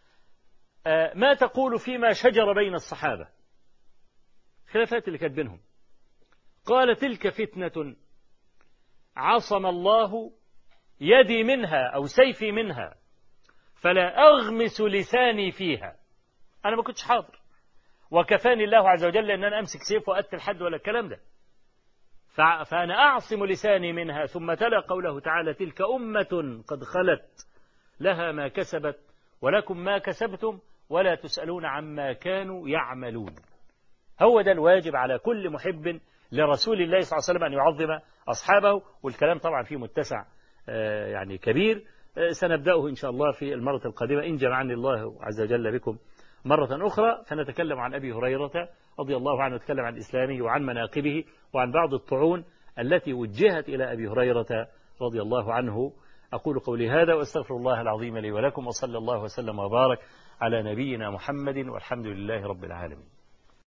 ما تقول فيما شجر بين الصحابة خلافات اللي كانت بينهم قال تلك فتنة عصم الله يدي منها أو سيفي منها فلا أغمس لساني فيها أنا ما كنتش حاضر وكفاني الله عز وجل أن أنا أمسك سيف وأقتل حد ولا الكلام ده فأنا أعصم لساني منها ثم تلا قوله تعالى تلك أمة قد خلت لها ما كسبت ولكم ما كسبتم ولا تسألون عما كانوا يعملون هو ده الواجب على كل محب لرسول الله صلى الله عليه وسلم أن يعظم أصحابه والكلام طبعا فيه متسع يعني كبير سنبدأه إن شاء الله في المرة القادمة إن جمعني الله عز وجل بكم مرة أخرى فنتكلم عن أبي هريرة رضي الله عنه نتكلم عن إسلامه وعن مناقبه وعن بعض الطعون التي وجهت إلى أبي هريرة رضي الله عنه أقول قولي هذا وأستغفر الله العظيم لي ولكم وصلى الله وسلم وبارك على نبينا محمد والحمد لله رب العالمين